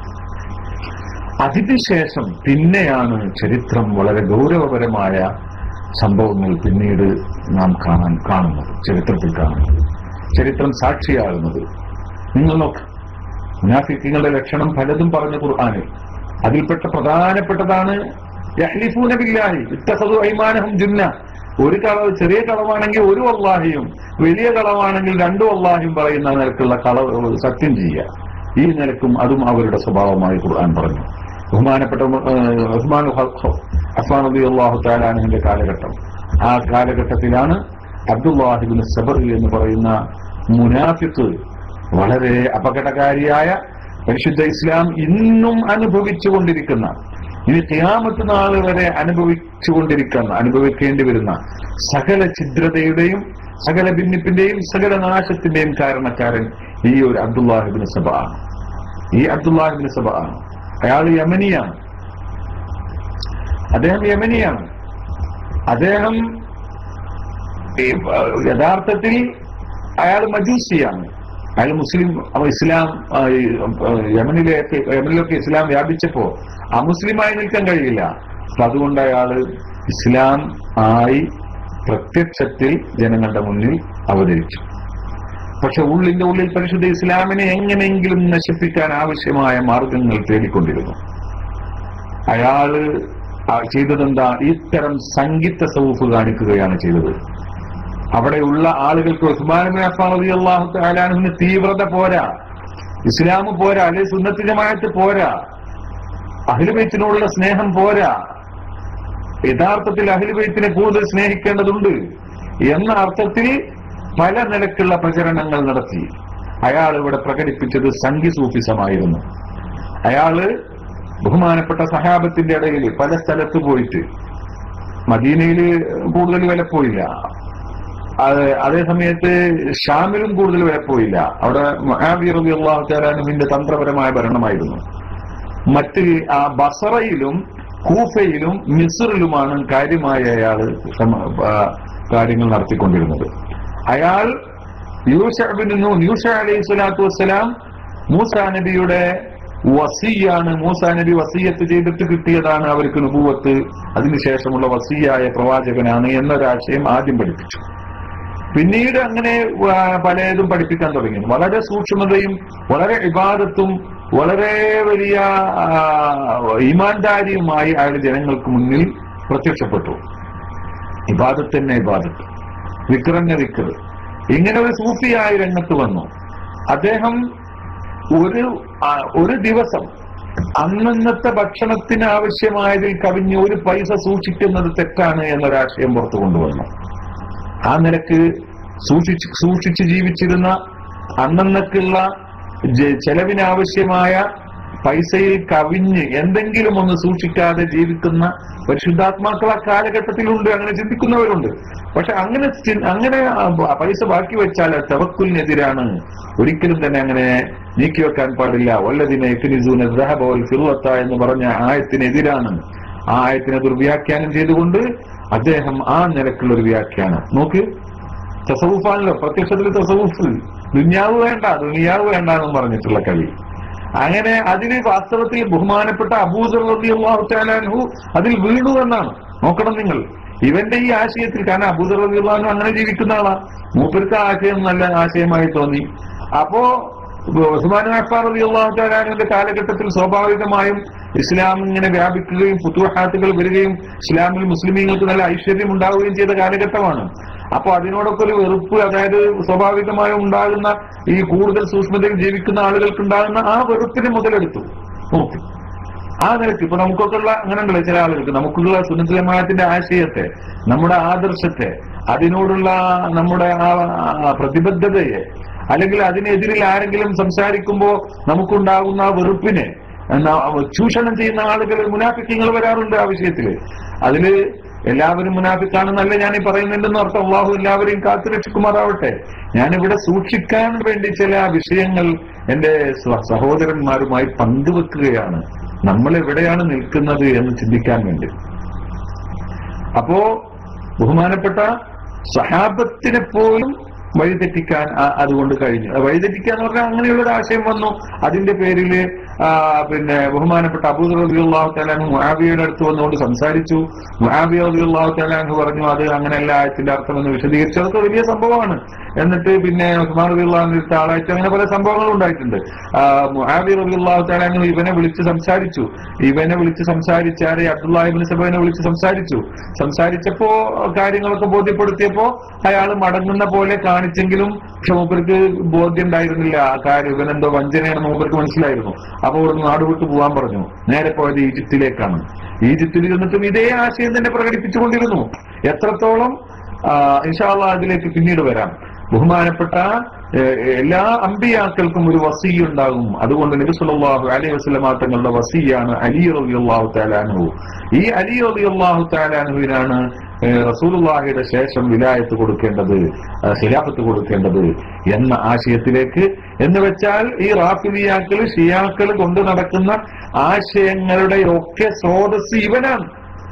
അതിനുശേഷം പിന്നെയാണ് ചരിത്രം വളരെ ഗൗരവപരമായ സംഭവങ്ങൾ പിന്നീട് നാം കാണാൻ കാണുന്നത് ചരിത്രത്തിൽ കാണുന്നത് ചരിത്രം സാക്ഷിയാകുന്നത് നിങ്ങൾ നോക്ക് മുനാഫിക്കങ്ങളുടെ ലക്ഷണം പലതും പറഞ്ഞ ഖുർആാനിൽ അതിൽപ്പെട്ട പ്രധാനപ്പെട്ടതാണ് യഹ്ലിഫൂന ബില്ലാഹി ഇത്തഖദു ഐമാനഹും ജുന്ന ഒരു കളവ് ചെറിയ കളവാണെങ്കിൽ ഒരു വല്ലാഹിയും വലിയ കളവാണെങ്കിൽ രണ്ടു വല്ലാഹിയും പറയുന്ന നിലക്കുള്ള കളവ് സത്യം ചെയ്യുക ഈ നിലക്കും അതും അവരുടെ സ്വഭാവമായി ഖുർആൻ പറഞ്ഞു ബഹുമാനപ്പെട്ട ഉസ്മാൻ അഫ്മാൻ അബി അള്ളാഹു താലാനുവിന്റെ കാലഘട്ടം ആ കാലഘട്ടത്തിലാണ് അബ്ദുല്ലാഹിബിൻ സബർ എന്ന് പറയുന്ന മുനാഫിക്ക് വളരെ അപകടകാരിയായ പരിശുദ്ധ ഇസ്ലാം ഇന്നും അനുഭവിച്ചുകൊണ്ടിരിക്കുന്ന ഇനി ഖിയാമത്ത് നാൾ വരെ അനുഭവിച്ചുകൊണ്ടിരിക്കുന്ന അനുഭവിക്കേണ്ടി വരുന്ന സകല ഛിദ്രതയുടെയും സകല ഭിന്നിപ്പിന്റെയും സകല നാശത്തിന്റെയും കാരണക്കാരൻ ഈ ഒരു അബ്ദുല്ലാഹിബിൻ സബ ആണ് ഈ അബ്ദുല്ലാഹിബിൻ സബ ആണ് അയാൾ യമനിയാണ് അദ്ദേഹം യമനിയാണ് അദ്ദേഹം യഥാർത്ഥത്തിൽ അയാൾ മജൂസിയാണ് അയാൾ മുസ്ലിം ഇസ്ലാം യമനിലേക്ക് യമനിലൊക്കെ ഇസ്ലാം വ്യാപിച്ചപ്പോ അമുസ്ലിമായി നിൽക്കാൻ കഴിയില്ല അപ്പൊ അതുകൊണ്ട് അയാള് ഇസ്ലാം ആയി പ്രത്യക്ഷത്തിൽ ജനങ്ങളുടെ മുന്നിൽ അവതരിച്ചു പക്ഷെ ഉള്ളിന്റെ ഉള്ളിൽ പരിശുദ്ധ ഇസ്ലാമിനെ എങ്ങനെയെങ്കിലും നശിപ്പിക്കാൻ ആവശ്യമായ മാർഗങ്ങൾ തേടിക്കൊണ്ടിരുന്നു അയാള് ചെയ്തതെന്താ ഇത്തരം സംഗീത സൗഫ് കാണിക്കുകയാണ് ചെയ്തത് അവിടെയുള്ള ആളുകൾക്ക് ഉസ്മാൻ അള്ളാഹു അലാനുവിന് തീവ്രത പോരാ ഇസ്ലാം പോരാ അല്ലെ സുന്നത്തി ജമാഅത്ത് പോരാ അഹിലുബൈത്തിനോടുള്ള സ്നേഹം പോരാ യഥാർത്ഥത്തിൽ അഹിലുബൈത്തിനെ കൂടുതൽ സ്നേഹിക്കേണ്ടതുണ്ട് എന്ന അർത്ഥത്തിൽ പല നിലക്കുള്ള പ്രചരണങ്ങൾ നടത്തി അയാൾ ഇവിടെ പ്രകടിപ്പിച്ചത് സംഘി സൂഫിസമായിരുന്നു അയാള് ബഹുമാനപ്പെട്ട സഹാബത്തിന്റെ ഇടയിൽ പല സ്ഥലത്ത് പോയിട്ട് മദീനയിൽ കൂടുതൽ വില പോയില്ല അതേ സമയത്ത് ഷാമിലും കൂടുതൽ വില പോയില്ല അവിടെ മഹാബീർ അള്ളാഹു താലാനുവിന്റെ തന്ത്രപരമായ ഭരണമായിരുന്നു മറ്റ് ആ ബസറയിലും കൂഫയിലും മിസറിലുമാണ് കാര്യമായ അയാള് കാര്യങ്ങൾ നടത്തിക്കൊണ്ടിരുന്നത് അയാൾ യൂഷബിനു യൂഷ അലൈഹി സ്വലാത്തു വസ്സലാം മൂസ നബിയുടെ വസീയാണ് മൂസ നബി വസീയത്ത് ചെയ്തിട്ട് കിട്ടിയതാണ് അവർക്ക് നുപൂവത്ത് അതിനുശേഷമുള്ള വസീയായ പ്രവാചകനാണ് എന്നൊരാശയം ആദ്യം പഠിപ്പിച്ചു പിന്നീട് അങ്ങനെ പലതും പഠിപ്പിക്കാൻ തുടങ്ങി വളരെ സൂക്ഷ്മതയും വളരെ ഇബാദത്തും വളരെ വലിയ ഈമാൻദാരിയുമായി അയാൾ ജനങ്ങൾക്ക് മുന്നിൽ പ്രത്യക്ഷപ്പെട്ടു ഇബാദത്ത് തന്നെ ഇബാദത്ത് വിക്രന്നെ വിക്ർ ഇങ്ങനെ ഒരു സൂഫിയായ രംഗത്ത് വന്നു അദ്ദേഹം ഒരു ഒരു ദിവസം അന്നന്നത്തെ ഭക്ഷണത്തിന് ആവശ്യമായതിൽ കവിഞ്ഞ് ഒരു പൈസ സൂക്ഷിക്കുന്നത് തെറ്റാണ് എന്നൊരാശയം പുറത്തു കൊണ്ടുവന്നു ആ നിലക്ക് സൂക്ഷിച്ച് സൂക്ഷിച്ച് ജീവിച്ചിരുന്ന അന്നന്നക്കുള്ള ജ- ചെലവിനാവശ്യമായ പൈസയിൽ കവിഞ്ഞ് എന്തെങ്കിലും ഒന്ന് സൂക്ഷിക്കാതെ ജീവിക്കുന്ന പരിശുദ്ധാത്മാക്കൾ ആ കാലഘട്ടത്തിലുണ്ട് അങ്ങനെ ചിന്തിക്കുന്നവരുണ്ട് പക്ഷെ അങ്ങനെ ചി- അങ്ങനെ ആ ബ- പൈസ ബാക്കി വെച്ചാൽ അത് തവക്കുലിനെതിരാണ് ഒരിക്കലും തന്നെ അങ്ങനെ നീക്കിവെക്കാൻ പാടില്ല വല്ലതിനെ ഫിനിസൂന ദഹബോൽ ഫിറുവത്ത എന്ന് പറഞ്ഞ ആയത്തിനെതിരാണ് ആ ആയത്തിനെ ദുർവ്യാഖ്യാനം ചെയ്തുകൊണ്ട് അദ്ദേഹം ആ നിലക്കുള്ള ഒരു വ്യാഖ്യാനം നോക്ക് തസവുഫാണല്ലോ പ്രത്യക്ഷത്തിൽ തസവുഫ് ദുന്യാവ് വേണ്ട ദുനിയാവ് വേണ്ട എന്നും പറഞ്ഞിട്ടുള്ള കവി അങ്ങനെ അതിന് വാസ്തവത്തിൽ ബഹുമാനപ്പെട്ട അബൂദർഹു അതിൽ വീണു എന്നാണ് നോക്കണം നിങ്ങൾ ഇവന്റെ ഈ ആശയത്തിൽ കാരണം അബൂദർഹു അങ്ങനെ ജീവിക്കുന്ന ആളാ മൂപ്പർക്ക് ആ ആശയം നല്ല ആശയമായി തോന്നി അപ്പോ ഉസ്മാൻ അഫാർ അള്ളാഹുത്താലാനുവിന്റെ കാലഘട്ടത്തിൽ സ്വാഭാവികമായും ഇസ്ലാം ഇങ്ങനെ വ്യാപിക്കുകയും പുത്തുഹാത്തുകൾ വരികയും ഇസ്ലാമിൽ മുസ്ലിമീങ്ങൾക്ക് നല്ല ഐശ്വര്യം ഉണ്ടാവുകയും ചെയ്ത കാലഘട്ടമാണ് അപ്പൊ അതിനോടൊക്കെ ഒരു വെറുപ്പ് അതായത് സ്വാഭാവികമായും ഉണ്ടാകുന്ന ഈ കൂടുതൽ സൂക്ഷ്മതയിൽ ജീവിക്കുന്ന ആളുകൾക്ക് ഉണ്ടാകുന്ന ആ വെറുപ്പിന് മുതലെടുത്തു നോക്കി ആ നിലയ്ക്ക് ഇപ്പൊ നമുക്കൊക്കെ ഉള്ള അങ്ങനെ ഉണ്ടല്ലോ ചില ആളുകൾക്ക് നമുക്കുള്ള സുന്നത്തലമായത്തിന്റെ ആശയത്തെ നമ്മുടെ ആദർശത്തെ അതിനോടുള്ള നമ്മുടെ ആ ആ പ്രതിബദ്ധതയെ അല്ലെങ്കിൽ അതിനെതിരിൽ ആരെങ്കിലും സംസാരിക്കുമ്പോൾ നമുക്കുണ്ടാകുന്ന ആ വെറുപ്പിനെ എന്നാ, ചൂഷണം ചെയ്യുന്ന ആളുകൾ മുനാഫിക്കങ്ങൾ വരാറുണ്ട് ആ വിഷയത്തില് അതില് എല്ലാവരും മുനാഫിക്കാണെന്നല്ല ഞാൻ ഈ പറയുന്നുണ്ടെന്ന് അർത്ഥം അള്ളാഹു എല്ലാവരെയും കാത്തു രക്ഷിക്കുമാറാവട്ടെ ഞാനിവിടെ സൂക്ഷിക്കാൻ വേണ്ടി ചില വിഷയങ്ങൾ എന്റെ സ്വ- സഹോദരന്മാരുമായി പങ്കുവെക്കുകയാണ് നമ്മൾ എവിടെയാണ് നിൽക്കുന്നത് എന്ന് ചിന്തിക്കാൻ വേണ്ടി അപ്പോ ബഹുമാനപ്പെട്ട സഹാബത്തിനെ പോലും വഴിതെറ്റിക്കാൻ ആ- അതുകൊണ്ട് കഴിഞ്ഞു ആ വഴിതെറ്റിക്കുക എന്ന് പറഞ്ഞാൽ അങ്ങനെയുള്ള ഒരു ആശയം വന്നു അതിന്റെ പേരില് ആ, പിന്നെ ബഹുമാനപ്പെട്ട അബൂദർ റബിയുള്ളാഹു തലാൻ മുഹാബിയുടെ അടുത്ത് വന്നുകൊണ്ട് സംസാരിച്ചു മുഹാബിയ റബിയുള്ളാഹു തലാൻ പറഞ്ഞു അത് അങ്ങനെയല്ല ആയത്തിന്റെ അർത്ഥം എന്ന് വിശദീകരിച്ചു അതൊക്കെ വലിയ സംഭവമാണ് എന്നിട്ട് പിന്നെ ഉസ്മാൻ റബിയുള്ളാഹിന്റെ അടുത്ത് ആളായിട്ട് അങ്ങനെ പല സംഭവങ്ങളും ഉണ്ടായിട്ടുണ്ട് ആ, മുഹാബി റബിയുള്ളാഹു തലാൻ ഇവനെ വിളിച്ച് സംസാരിച്ചു ഇവനെ വിളിച്ച് സംസാരിച്ചാരെ അബ്ദുല്ലാഹിബിൻ സബനെ വിളിച്ച് സംസാരിച്ചു സംസാരിച്ചപ്പോ കാര്യങ്ങളൊക്കെ ബോധ്യപ്പെടുത്തിയപ്പോ അയാൾ മടങ്ങുന്ന പോലെ കാണിച്ചെങ്കിലും പക്ഷെ മൂപ്പർക്ക് ബോധ്യം ഉണ്ടായിരുന്നില്ല ആ കാര്യം ഇവനെന്തോ വഞ്ചനയാണെന്ന് മൂപ്പർക്ക് മനസ്സിലായിരുന്നു അപ്പൊ ഇവിടുന്ന് നാട് വിട്ടു പോകാൻ പറഞ്ഞു നേരെ പോയത് ഈജിപ്തിലേക്കാണ് ഈജിപ്തിൽ ഇരുന്നിട്ടും ഇതേ ആശയം തന്നെ പ്രകടിപ്പിച്ചുകൊണ്ടിരുന്നു എത്രത്തോളം ആ, ഇൻഷാല്ല അതിലേക്ക് പിന്നീട് വരാം ബഹുമാനപ്പെട്ട ഏഹ്, എല്ലാ അമ്പിയാക്കൾക്കും ഒരു വസീ ഉണ്ടാകും അതുകൊണ്ട് നബി സല്ലല്ലാഹു അലൈഹി വസല്ലമ തങ്ങളുടെ വസീയാണ് അലി റളിയല്ലാഹു തആലാനഹു ഈ അലി റളിയല്ലാഹു തആലാനഹുവിനാണ് ഏഹ്, റസൂലുള്ളാഹിയുടെ ശേഷം വിലായത്ത് കൊടുക്കേണ്ടത് ആ, ഖിലാഫത്ത് കൊടുക്കേണ്ടത് എന്ന ആശയത്തിലേക്ക് എന്ന് വെച്ചാൽ ഈ റാഫിലിയാക്കൾ ഷിയാക്കൾ കൊണ്ടു നടക്കുന്ന ആശയങ്ങളുടെ ഒക്കെ സ്രോതസ് ഇവനാണ്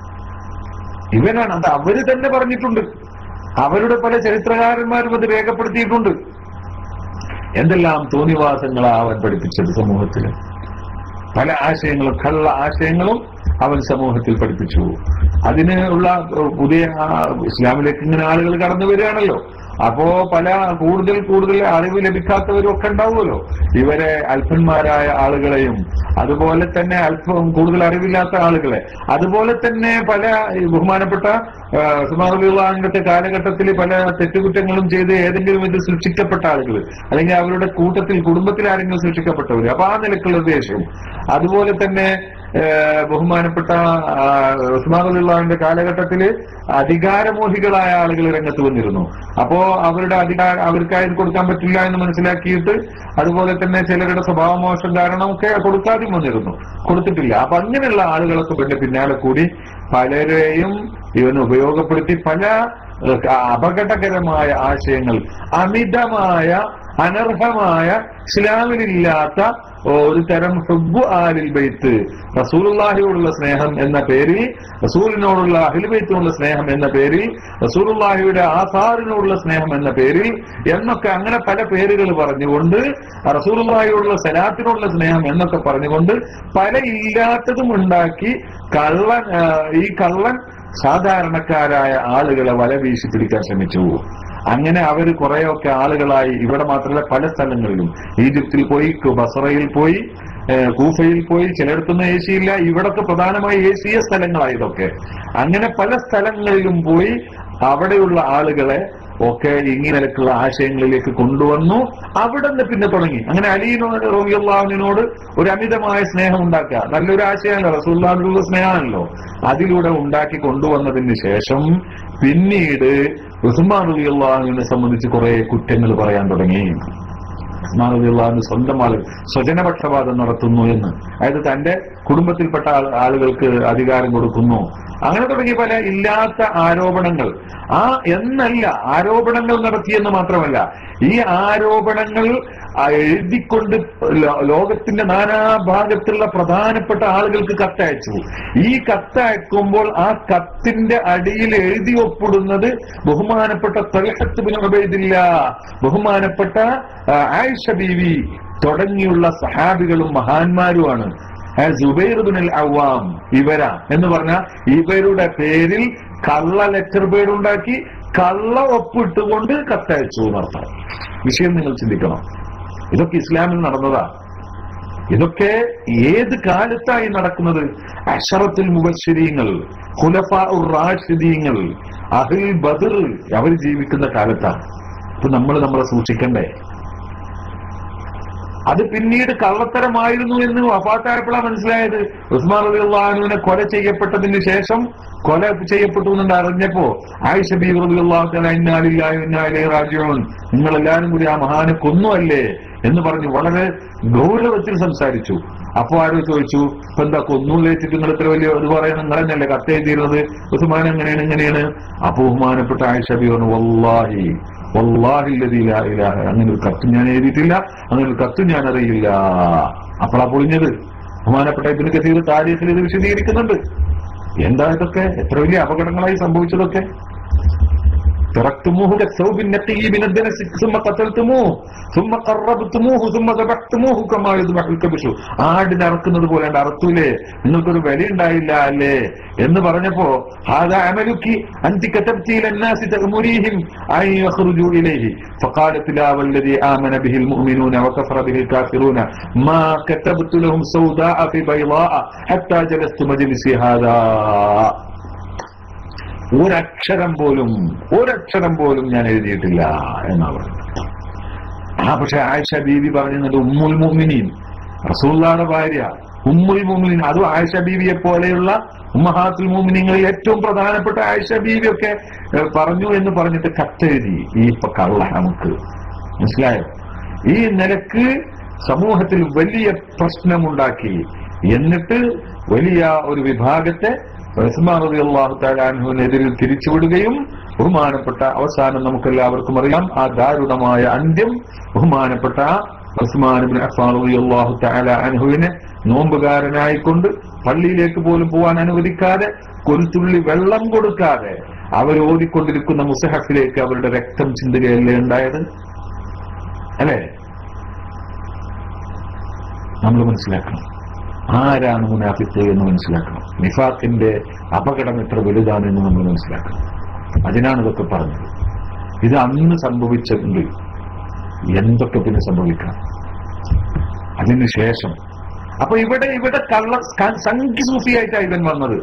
ഇവനാണ് അത് അവര് തന്നെ പറഞ്ഞിട്ടുണ്ട് അവരുടെ പല ചരിത്രകാരന്മാരും അത് രേഖപ്പെടുത്തിയിട്ടുണ്ട് എന്തെല്ലാം തോന്നിവാസങ്ങളാ അവൻ പഠിപ്പിച്ചത് സമൂഹത്തിൽ പല ആശയങ്ങളും കള്ള ആശയങ്ങളും അവൻ സമൂഹത്തിൽ പഠിപ്പിച്ചു അതിന് ഉള്ള ഏഹ്, പുതിയ ആ, ഇസ്ലാമിലേക്ക് ഇങ്ങനെ ആളുകൾ കടന്നു വരികയാണല്ലോ അപ്പോ പല കൂടുതൽ കൂടുതൽ അറിവ് ലഭിക്കാത്തവരും ഒക്കെ ഉണ്ടാവുമല്ലോ ഇവരെ അല്പന്മാരായ ആളുകളെയും അതുപോലെ തന്നെ അല്പം കൂടുതൽ അറിവില്ലാത്ത ആളുകളെ അതുപോലെ തന്നെ പല ഈ ബഹുമാനപ്പെട്ട സുമാറുള്ളാഹിന്റെ കാലഘട്ടത്തിൽ പല തെറ്റുകുറ്റങ്ങളും ചെയ്ത് ഏതെങ്കിലും ഇത് സൃഷ്ടിക്കപ്പെട്ട ആളുകൾ അല്ലെങ്കിൽ അവരുടെ കൂട്ടത്തിൽ കുടുംബത്തിൽ ആരെങ്കിലും സൃഷ്ടിക്കപ്പെട്ടവർ അപ്പൊ ആ നിലക്കുള്ള ഉദ്ദേശം അതുപോലെ തന്നെ ഏഹ്, ബഹുമാനപ്പെട്ട ഉസ്മാനുള്ളാഹിന്റെ കാലഘട്ടത്തില് അധികാരമോഹികളായ ആളുകൾ രംഗത്ത് വന്നിരുന്നു അപ്പോ അവരുടെ അധികാര അവർക്കായി ഇത് കൊടുക്കാൻ പറ്റില്ല എന്ന് മനസ്സിലാക്കിയിട്ട് അതുപോലെ തന്നെ ചിലരുടെ സ്വഭാവമോശം കാരണമൊക്കെ കൊടുക്കാതെയും വന്നിരുന്നു കൊടുത്തിട്ടില്ല അപ്പൊ അങ്ങനെയുള്ള ആളുകളൊക്കെ പിന്നെ പിന്നാലെ കൂടി പലരെയും ഇവന് ഉപയോഗപ്പെടുത്തി പല ഏഹ്, അപകടകരമായ ആശയങ്ങൾ അമിതമായ അനർഹമായ ഇസ്ലാമിലില്ലാത്ത ഒരു തരം ഹുബ് ആലിൽ ബൈത്ത് റസൂലുള്ളാഹിയോടുള്ള സ്നേഹം എന്ന പേരിൽ റസൂലിനോടുള്ള അഹിൽ ബൈത്തിനോടുള്ള സ്നേഹം എന്ന പേരിൽ റസൂലുള്ളാഹിയുടെ ആസാറിനോടുള്ള സ്നേഹം എന്ന പേരിൽ എന്നൊക്കെ അങ്ങനെ പല പേരുകൾ പറഞ്ഞുകൊണ്ട് റസൂലുള്ളാഹിയോടുള്ള സലാത്തിനോടുള്ള സ്നേഹം എന്നൊക്കെ പറഞ്ഞുകൊണ്ട് പല ഇല്ലാത്തതും ഉണ്ടാക്കി കള്ളൻ ആ, ഈ കള്ളൻ സാധാരണക്കാരായ ആളുകളെ വല വീശി പിടിക്കാൻ ശ്രമിച്ചു അങ്ങനെ അവർ കുറെയൊക്കെ ആളുകളായി ഇവിടെ മാത്രമല്ല പല സ്ഥലങ്ങളിലും ഈജിപ്തിൽ പോയി കു- ബസറയിൽ പോയി ഏഹ് കൂഫയിൽ പോയി ചിലയിടത്തൊന്നും എ സി ഇല്ല ഇവിടൊക്കെ പ്രധാനമായി എ സിയ സ്ഥലങ്ങളാണ് ഇതൊക്കെ അങ്ങനെ പല സ്ഥലങ്ങളിലും പോയി അവിടെയുള്ള ആളുകളെ ഒക്കെ ഇങ്ങനെയൊക്കെയുള്ള ആശയങ്ങളിലേക്ക് കൊണ്ടുവന്നു അവിടെ നിന്ന് പിന്നെ തുടങ്ങി അങ്ങനെ അലീനോട് റബിയുള്ളാഹിനോട് ഒരു അമിതമായ സ്നേഹം ഉണ്ടാക്കുക നല്ലൊരു ആശയമല്ലോ റസൂല്ലാഹിനുള്ള സ്നേഹമാണല്ലോ അതിലൂടെ ഉണ്ടാക്കി കൊണ്ടുവന്നതിന് ശേഷം പിന്നീട് ഉസ്മാൻ റബിയുള്ളാഹിനെ സംബന്ധിച്ച് കുറെ കുറ്റങ്ങൾ പറയാൻ തുടങ്ങി ഉസ്മാൻ റളിയല്ലാഹു സ്വന്തം ആളുകൾ സ്വജനപക്ഷപാതം നടത്തുന്നു എന്ന് അതായത് തന്റെ കുടുംബത്തിൽപ്പെട്ട ആൾ- ആളുകൾക്ക് അധികാരം കൊടുക്കുന്നു അങ്ങനെ തുടങ്ങിയ പല ഇല്ലാത്ത ആരോപണങ്ങൾ ആ എന്നല്ല ആരോപണങ്ങൾ നടത്തിയെന്ന് മാത്രമല്ല ഈ ആരോപണങ്ങൾ ആ എഴുതിക്കൊണ്ട് ലോ- ലോകത്തിന്റെ നാനാഭാഗത്തുള്ള പ്രധാനപ്പെട്ട ആളുകൾക്ക് കത്തയച്ചു ഈ കത്തയക്കുമ്പോൾ ആ കത്തിന്റെ അടിയിൽ എഴുതി ഒപ്പിടുന്നത് ബഹുമാനപ്പെട്ട തൽഹത്ത് ബിൻ ഉബൈദില്ല ബഹുമാനപ്പെട്ട ആ, ആയിഷ ബീവി തുടങ്ങിയുള്ള സഹാബികളും മഹാന്മാരുമാണ് ആ, സുബൈർ ബിൻ അൽ അവാം ഇവരാ എന്ന് പറഞ്ഞാൽ ഇവരുടെ പേരിൽ കള്ള ലെറ്റർ പേഡ് ഉണ്ടാക്കി കള്ള ഒപ്പിട്ടുകൊണ്ട് കത്തയച്ചു എന്നർത്ഥം വിഷയം നിങ്ങൾ ചിന്തിക്കണം ഇതൊക്കെ ഇസ്ലാമിൽ നടന്നതാ ഇതൊക്കെ ഏത് കാലത്തായി നടക്കുന്നത് അഷറത്തുൽ മുബശ്ശരീങ്ങൾ ഖുലഫാ ഉർ റാഷിദീങ്ങൾ അഹിൽ ബദർ അവർ ജീവിക്കുന്ന കാലത്താണ് ഇപ്പൊ നമ്മൾ നമ്മളെ സൂക്ഷിക്കണ്ടേ അത് പിന്നീട് കള്ളത്തരമായിരുന്നു എന്ന് വഫാത്തായപ്പോഴാണ് മനസ്സിലായത് ഉസ്മാൻ അലി അള്ളാഹുവിനെ കൊല ചെയ്യപ്പെട്ടതിന് ശേഷം കൊല ചെയ്യപ്പെട്ടു എന്ന് അറിഞ്ഞപ്പോ ആയിഷ ബി റാജിയോൺ നിങ്ങൾ എല്ലാവരും കൂടി ആ മഹാനെ കൊന്നുവല്ലേ എന്ന് പറഞ്ഞ് വളരെ ഗൗരവത്തിൽ സംസാരിച്ചു അപ്പോ ആരോ ചോദിച്ചു ഇപ്പൊ എന്താ കൊന്നു വെച്ചിട്ട് നിങ്ങൾ ഇത്ര വലിയ ഇത് പറയാൻ നിങ്ങളെന്നല്ലേ കത്ത് എഴുതിയിരുന്നത് ഉസ്മാൻ എങ്ങനെയാണ് ഇങ്ങനെയാണ് അപ്പൊ ബഹുമാനപ്പെട്ട ആയിഷ ബി പറഞ്ഞു വല്ലാഹി വല്ലാഹി ലദീ ലാ ഇലാഹ അങ്ങനെ ഒരു കത്ത് ഞാൻ എഴുതിയിട്ടില്ല അങ്ങനെ ഒരു കത്ത് ഞാൻ അറിയില്ല അപ്പോഴാ പൊളിഞ്ഞത് ബഹുമാനപ്പെട്ട ഇതിന് കഥയിൽ താരീഖിൽ ഇത് വിശദീകരിക്കുന്നുണ്ട് എന്താ ഇതൊക്കെ എത്ര വലിയ അപകടങ്ങളായി സംഭവിച്ചതൊക്കെ تركتموه كالثوب النقي من الدنس ثم قتلتموه ثم قربتموه ثم ذبحتموه كما يذبح الكبش ആടിനെ അറക്കുന്നത് പോലെ ഉണ്ട് അറത്തൂലേ നിങ്ങൾക്കൊരു വില ഉണ്ടായില്ല അല്ലേ എന്ന് പറഞ്ഞപ്പോ ഹാദാ അമലുക്കി അന്തി كتبتي الى الناس تأمريهم ان يخرجوا اليه فقالت لا والذي آمن به المؤمنون وكفر به الكافرون ما كتبت لهم سوداء في بيضاء حتى جلست مجلسي هذا ഒരക്ഷരം പോലും ഒരക്ഷരം പോലും ഞാൻ എഴുതിയിട്ടില്ല എന്നാ പറഞ്ഞത് ആ പക്ഷെ ആയിഷ ബീവി പറഞ്ഞത് ഉമ്മുൽ മുഅ്മിനീൻ റസൂള്ളാടെ ഭാര്യ ഉമ്മുൽ മുഅ്മിനീൻ അതും ആയിഷ ബീവിയെ പോലെയുള്ള ഉമ്മഹാത്തുൽ മുഅ്മിനീങ്ങളിൽ ഏറ്റവും പ്രധാനപ്പെട്ട ആയിഷ ബീവി ഒക്കെ ഏഹ്, പറഞ്ഞു എന്ന് പറഞ്ഞിട്ട് കത്തെഴുതി ഈ ഇപ്പൊ കള്ള നമുക്ക് മനസ്സിലായോ ഈ നിലക്ക് സമൂഹത്തിൽ വലിയ പ്രശ്നമുണ്ടാക്കി എന്നിട്ട് വലിയ ഒരു വിഭാഗത്തെ ഉസ്മാൻ റളിയല്ലാഹു തആല അൻഹുവിനെതിരിൽ തിരിച്ചുവിടുകയും ബഹുമാനപ്പെട്ട അവസാനം നമുക്കെല്ലാവർക്കും അറിയാം ആ ദാരുണമായ അന്ത്യം ബഹുമാനപ്പെട്ട ഉസ്മാൻ ഇബ്നു അഫ്ഫാൻ റളിയല്ലാഹു തആല അൻഹുവിനെ നോമ്പുകാരനായിക്കൊണ്ട് പള്ളിയിലേക്ക് പോലും പോകാൻ അനുവദിക്കാതെ കൊരുത്തുള്ളി വെള്ളം കൊടുക്കാതെ അവർ ഓതിക്കൊണ്ടിരിക്കുന്ന മുസഹഫിലേക്ക് അവരുടെ രക്തം ചിന്തുകയല്ലേ ഉണ്ടായത് അല്ലേ നമ്മൾ മനസ്സിലാക്കണം ആരാണ് മുനാഫിത്ത് എന്ന് മനസ്സിലാക്കണം നിഫാഖിന്റെ അപകടം എത്ര വലുതാണെന്ന് നമ്മൾ മനസ്സിലാക്കണം അതിനാണ് ഇതൊക്കെ പറഞ്ഞത് ഇത് അന്ന് സംഭവിച്ചെങ്കിൽ എന്തൊക്കെ പിന്നെ സംഭവിക്കാം അതിനുശേഷം അപ്പൊ ഇവിടെ ഇവിടെ കള്ള ക- സംഖ്യ സൂഫിയായിട്ടാണ് ഇവൻ വന്നത്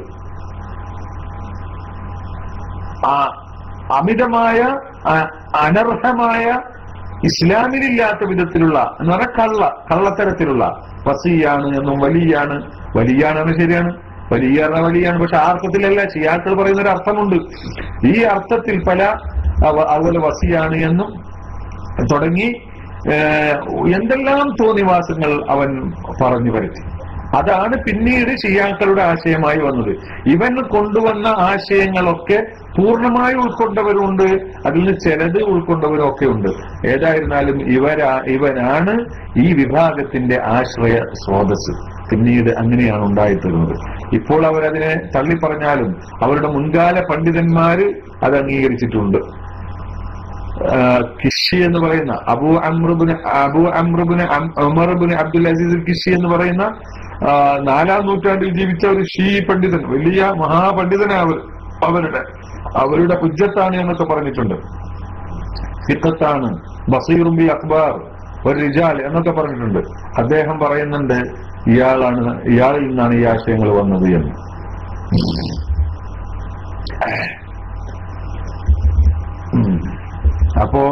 ആ അമിതമായ ആ- അനർഹമായ ഇസ്ലാമിലില്ലാത്ത വിധത്തിലുള്ള എന്ന് പറഞ്ഞാൽ കള്ള കള്ളത്തരത്തിലുള്ള വസിയാണ് എന്നും വലിയാണ് വലിയാണെന്ന് ശരിയാണ് വലിയ പറഞ്ഞാൽ വലിയാണ് പക്ഷെ ആ അർത്ഥത്തിലല്ല ഷിയാക്കൾ പറയുന്ന ഒരു അർത്ഥമുണ്ട് ഈ അർത്ഥത്തിൽ പല അവ- അതുപോലെ വസിയാണ് എന്നും തുടങ്ങി ഏഹ്, എന്തെല്ലാം തോന്നിവാസങ്ങൾ അവൻ പറഞ്ഞു വരുത്തി അതാണ് പിന്നീട് ഷിയാക്കളുടെ ആശയമായി വന്നത് ഇവൻ കൊണ്ടുവന്ന ആശയങ്ങളൊക്കെ പൂർണ്ണമായി ഉൾക്കൊണ്ടവരുണ്ട് അതിൽ നിന്ന് ചിലത് ഉൾക്കൊണ്ടവരും ഒക്കെ ഉണ്ട് ഏതായിരുന്നാലും ഇവരാ ഇവനാണ് ഈ വിഭാഗത്തിന്റെ ആശ്രയ സ്രോതസ് പിന്നീട് അങ്ങനെയാണ് ഉണ്ടായിത്തീർന്നത് ഇപ്പോൾ അവരതിനെ തള്ളിപ്പറഞ്ഞാലും അവരുടെ മുൻകാല പണ്ഡിതന്മാര് അത് അംഗീകരിച്ചിട്ടുണ്ട് ആ, കിഷി എന്ന് പറയുന്ന അബു അമ്രുബിന് അബു അമ്രുബിന് ഉമർബിന് അബ്ദുൽ അസീസ് കിഷി എന്ന് പറയുന്ന ആ, നാലാം നൂറ്റാണ്ടിൽ ജീവിച്ച ഒരു ഷീ പണ്ഡിതൻ വലിയ മഹാപണ്ഡിതനാണ് അവർ അവരുടെ അവരുടെ ഹുജ്ജത്താണ് എന്നൊക്കെ പറഞ്ഞിട്ടുണ്ട് ഫിഖത്താണ് ബസീറും ബി അക്ബാർ ഒരു റിജാൽ എന്നൊക്കെ പറഞ്ഞിട്ടുണ്ട് അദ്ദേഹം പറയുന്നുണ്ട് ഇയാളാണ് ഇയാളിൽ നിന്നാണ് ഈ ആശയങ്ങൾ വന്നത് എന്ന് ഉം. അപ്പോ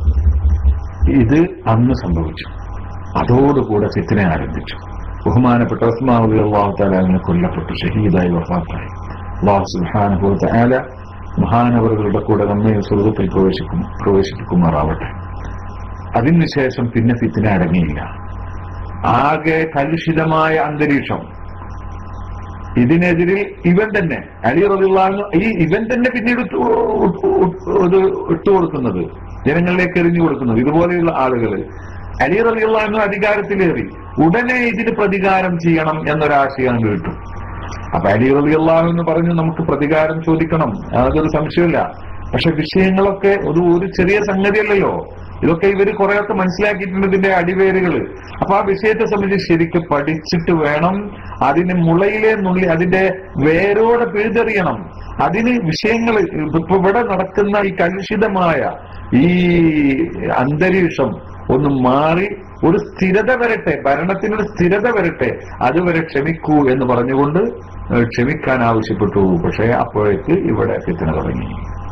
ഇത് അന്ന് സംഭവിച്ചു അതോടുകൂടെ ഫിത്തിനെ ആരംഭിച്ചു ബഹുമാനപ്പെട്ട ഉസ്മാൻ അള്ളാഹു താലാവിനെ കൊല്ലപ്പെട്ടു ഷഹീദായി വഫാത്തായി അള്ളാഹു സുബ്ഹാനഹു തആല മഹാനവറുകളുടെ കൂടെ നമ്മെ സ്വർഗത്തിൽ പ്രവേശിക്കും പ്രവേശിപ്പിക്കുമാറാവട്ടെ അതിനുശേഷം പിന്നെ ഫിത്തിന അടങ്ങിയില്ല ആകെ കലുഷിതമായ അന്തരീക്ഷം ഇതിനെതിരിൽ ഇവൻ തന്നെ അലി റബിള്ളാന്ന് ഈ ഇവൻ തന്നെ പിന്നീട് ഇട്ട് ഇത് ഇട്ടുകൊടുക്കുന്നത് ജനങ്ങളിലേക്ക് എറിഞ്ഞു കൊടുക്കുന്നത് ഇതുപോലെയുള്ള ആളുകൾ അലി റബിള്ളാന്ന് അധികാരത്തിലേറി ഉടനെ ഇതിന് പ്രതികാരം ചെയ്യണം എന്നൊരാശയം കേട്ടു അപ്പൊ അലി റബിള്ളാഹു എന്ന് പറഞ്ഞു നമുക്ക് പ്രതികാരം ചോദിക്കണം അതൊരു സംശയമില്ല പക്ഷെ വിഷയങ്ങളൊക്കെ ഒരു ഒരു ചെറിയ സംഗതിയല്ലല്ലോ ഇതൊക്കെ ഇവര് കുറെയൊക്കെ മനസ്സിലാക്കിയിട്ടുണ്ട് ഇതിന്റെ അടിവേരുകൾ അപ്പൊ ആ വിഷയത്തെ സംബന്ധിച്ച് ശരിക്കും പഠിച്ചിട്ട് വേണം അതിന് മുളയിലെ നുള്ളി അതിന്റെ വേരോടെ പിഴുതെറിയണം അതിന് വിഷയങ്ങൾ ഇപ്പൊ ഇവിടെ നടക്കുന്ന ഈ കലുഷിതമായ ഈ അന്തരീക്ഷം ഒന്ന് മാറി ഒരു സ്ഥിരത വരട്ടെ ഭരണത്തിനൊരു സ്ഥിരത വരട്ടെ അതുവരെ ക്ഷമിക്കൂ എന്ന് പറഞ്ഞുകൊണ്ട് ക്ഷമിക്കാൻ ആവശ്യപ്പെട്ടു പക്ഷേ അപ്പോഴേക്ക് ഇവിടെ ഫിത്തന തുടങ്ങി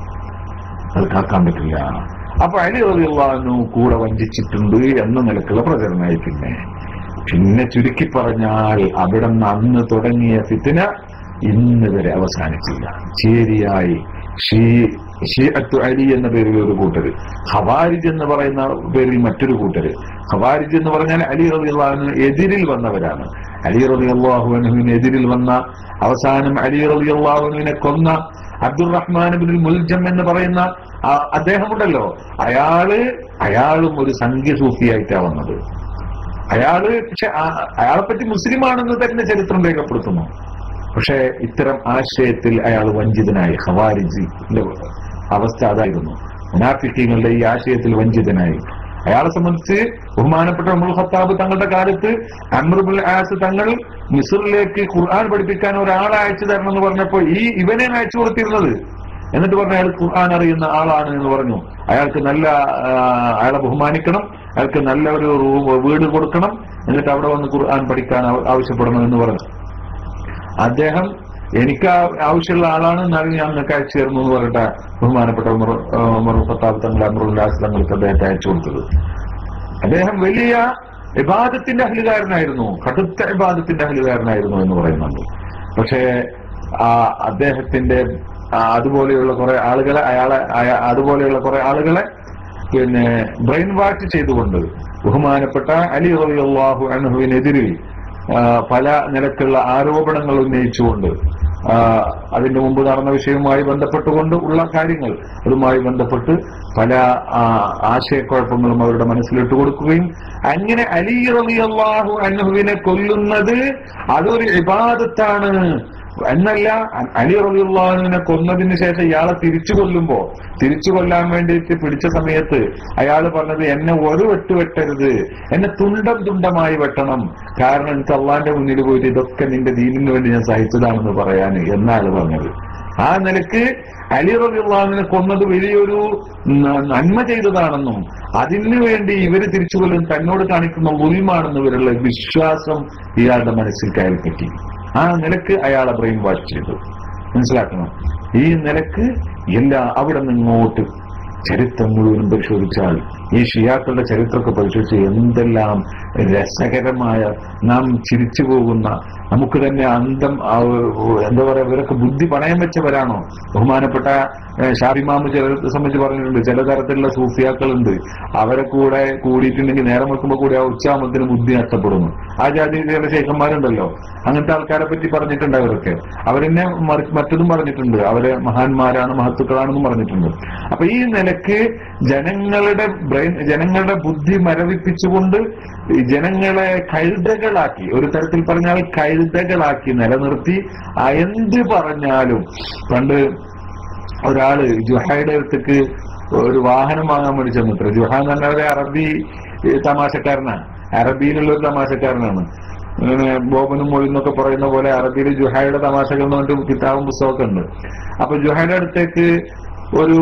അത് കാക്കാൻ പറ്റില്ല അപ്പൊ അലി റളിയല്ലാഹു കൂടെ വഞ്ചിച്ചിട്ടുണ്ട് എന്ന നിലക്കുള്ള പ്രചരണമായി പിന്നെ പിന്നെ ചുരുക്കി പറഞ്ഞാൽ അവിടെ നിന്ന് അന്ന് തുടങ്ങിയ ഫിത്തിന ഇന്ന് വരെ അവസാനിച്ചില്ല ചേരിയായി ഷീ ഷിയത്തു അലി എന്ന പേരിൽ ഒരു കൂട്ടര് ഹവാരിജ് എന്ന് പറയുന്ന പേരിൽ മറ്റൊരു കൂട്ടര് ഹവാരിജ് എന്ന് പറഞ്ഞാൽ അലി റബി അള്ളാഹുവിന് എതിരിൽ വന്നവരാണ് അലി റബി അള്ളാഹുവിന് എതിരിൽ വന്ന അവസാനം അലി റബി അള്ളാഹുവിനെ കൊന്ന അബ്ദുറഹ്മാൻ ബിൻ മുൽജം എന്ന് പറയുന്ന അദ്ദേഹമുണ്ടല്ലോ അയാള് അയാളും ഒരു സംഖ്യ സൂഫിയായിട്ടാ വന്നത് അയാള് പക്ഷെ അയാളെ പറ്റി മുസ്ലിമാണെന്ന് തന്നെ ചരിത്രം രേഖപ്പെടുത്തുന്നു പക്ഷെ ഇത്തരം ആശയത്തിൽ അയാൾ വഞ്ചിതനായി ഹവാരിജിന്റെ അവസ്ഥ അതായിരുന്നു മുനാഫിക്കങ്ങളുടെ ഈ ആശയത്തിൽ വഞ്ചിതനായി അയാളെ സംബന്ധിച്ച് ബഹുമാനപ്പെട്ട അമുൽ ഖത്താബ് തങ്ങളുടെ കാലത്ത് അമ്രുബുൽ ആസ് തങ്ങൾ മിസറിലേക്ക് ഖുർആൻ പഠിപ്പിക്കാൻ ഒരാളെ അയച്ചു തരണം എന്ന് പറഞ്ഞപ്പോ ഈ ഇവനെ അയച്ചു കൊടുത്തിരുന്നത് എന്നിട്ട് പറഞ്ഞ അയാൾ ഖുർആൻ അറിയുന്ന ആളാണ് എന്ന് പറഞ്ഞു അയാൾക്ക് നല്ല അയാളെ ബഹുമാനിക്കണം അയാൾക്ക് നല്ല ഒരു റൂം വീട് കൊടുക്കണം എന്നിട്ട് അവിടെ വന്ന് ഖുർആൻ പഠിക്കാൻ ആവശ്യപ്പെടണം എന്ന് പറഞ്ഞു അദ്ദേഹം എനിക്ക് ആവശ്യമുള്ള ആളാണ് എന്നാലും ഞാൻ നിങ്ങൾക്ക് അയച്ചു തരുന്നു എന്ന് പറഞ്ഞിട്ട് ബഹുമാനപ്പെട്ട ഉമർ ഫത്താബ് തങ്ങൾ അമറുല്ലാസ് തങ്ങൾക്ക് അദ്ദേഹത്തെ അയച്ചു കൊടുത്തത് അദ്ദേഹം വലിയ വിവാദത്തിന്റെ അഹലുകാരനായിരുന്നു കടുത്ത വിവാദത്തിന്റെ അഹലുകാരനായിരുന്നു എന്ന് പറയുന്നുണ്ട് പക്ഷേ ആ അദ്ദേഹത്തിന്റെ അതുപോലെയുള്ള കുറെ ആളുകളെ അയാളെ അതുപോലെയുള്ള കുറെ ആളുകളെ പിന്നെ ബ്രെയിൻ വാഷ് ചെയ്തുകൊണ്ട് ബഹുമാനപ്പെട്ട അലി റബിഅള്ളാഹു അനഹുവിനെതിരിൽ പല നിലക്കുള്ള ആരോപണങ്ങൾ ഉന്നയിച്ചുകൊണ്ട് അതിന്റെ മുമ്പ് നടന്ന വിഷയവുമായി ബന്ധപ്പെട്ടുകൊണ്ട് ഉള്ള കാര്യങ്ങൾ അതുമായി ബന്ധപ്പെട്ട് പല ആശയക്കുഴപ്പങ്ങളും അവരുടെ മനസ്സിലിട്ട് കൊടുക്കുകയും അങ്ങനെ അലി റളിയല്ലാഹു അൻഹുവിനെ കൊല്ലുന്നത് അതൊരു ഇബാദത്താണ് എന്നല്ല അലി റളിയുള്ളാഹുവിനെ കൊന്നതിന് ശേഷം ഇയാളെ തിരിച്ചു കൊല്ലുമ്പോ തിരിച്ചു കൊല്ലാൻ വേണ്ടിയിട്ട് പിടിച്ച സമയത്ത് അയാൾ പറഞ്ഞത് എന്നെ ഒരു വെട്ട് വെട്ടരുത് എന്നെ തുണ്ടം തുണ്ടമായി വെട്ടണം കാരണം എനിക്ക് അള്ളാന്റെ മുന്നിൽ പോയിട്ട് ഇതൊക്കെ നിന്റെ ദീനിന് വേണ്ടി ഞാൻ സഹിച്ചതാണെന്ന് പറയാൻ എന്നാണ് പറഞ്ഞത് ആ നിലക്ക് അലി റബിള്ളാഹിനെ കൊന്നത് വലിയൊരു നന്മ ചെയ്തതാണെന്നും അതിനു വേണ്ടി ഇവര് തിരിച്ചു കൊല്ലും തന്നോട് കാണിക്കുന്ന ഉൽമാണെന്ന് ഇവരുള്ള വിശ്വാസം ഇയാളുടെ മനസ്സിൽ കയറി പറ്റി ആ നിലക്ക് അയാളെ ബ്രെയിൻ വാഷ് ചെയ്തു മനസ്സിലാക്കണം ഈ നിലക്ക് എല്ലാ അവിടെ നിങ്ങോട്ട് ചരിത്രം മുഴുവനും പരിശോധിച്ചാൽ ഈ ഷിയാക്കളുടെ ചരിത്രമൊക്കെ പരിശോധിച്ച് എന്തെല്ലാം രസകരമായ നാം ചിരിച്ചു പോകുന്ന നമുക്ക് തന്നെ അന്തം എന്താ പറയാ ഇവരൊക്കെ ബുദ്ധി പണയം വെച്ചവരാണോ ബഹുമാനപ്പെട്ട ഷാബിമാമ് ചില സംബന്ധിച്ച് പറഞ്ഞിട്ടുണ്ട് ചില തരത്തിലുള്ള സൂഫിയാക്കളുണ്ട് അവരെ കൂടെ കൂടിയിട്ടുണ്ടെങ്കിൽ നേരം വെക്കുമ്പോൾ കൂടി ആ ഉച്ചാമത്തിന് ബുദ്ധി നഷ്ടപ്പെടുന്നു ആ ജാതി ചില ശേഖന്മാരുണ്ടല്ലോ അങ്ങനത്തെ ആൾക്കാരെ പറ്റി പറഞ്ഞിട്ടുണ്ട് അവരൊക്കെ അവരെന്നെ മറ്റതും പറഞ്ഞിട്ടുണ്ട് അവരെ മഹാന്മാരാണ് മഹത്തുക്കളാണെന്നും പറഞ്ഞിട്ടുണ്ട് അപ്പൊ ഈ നിലക്ക് ജനങ്ങളുടെ ബ്രെയിൻ ജനങ്ങളുടെ ബുദ്ധി മരവിപ്പിച്ചുകൊണ്ട് ജനങ്ങളെ കഴുതകളാക്കി ഒരു തരത്തിൽ പറഞ്ഞാൽ കഴുതകളാക്കി നിലനിർത്തി എന്ത് പറഞ്ഞാലും പണ്ട് ഒരാള് ജുഹയുടെ അടുത്തേക്ക് ഒരു വാഹനം വാങ്ങാൻ വേണ്ടി ചെന്നിത്ര ജുഹ എന്ന് പറഞ്ഞാൽ ഒരു അറബി തമാശക്കാരനാണ് അറബിയിലുള്ള ഒരു തമാശക്കാരനാണ് അങ്ങനെ ബോബനും മൊഴിന്നൊക്കെ പറയുന്ന പോലെ അറബിയിൽ ജുഹയുടെ തമാശകൾ എന്ന് പറഞ്ഞിട്ട് കിതാബും പുസ്തകമൊക്കെ ഉണ്ട് അപ്പൊ ജുഹയുടെ അടുത്തേക്ക് ഒരു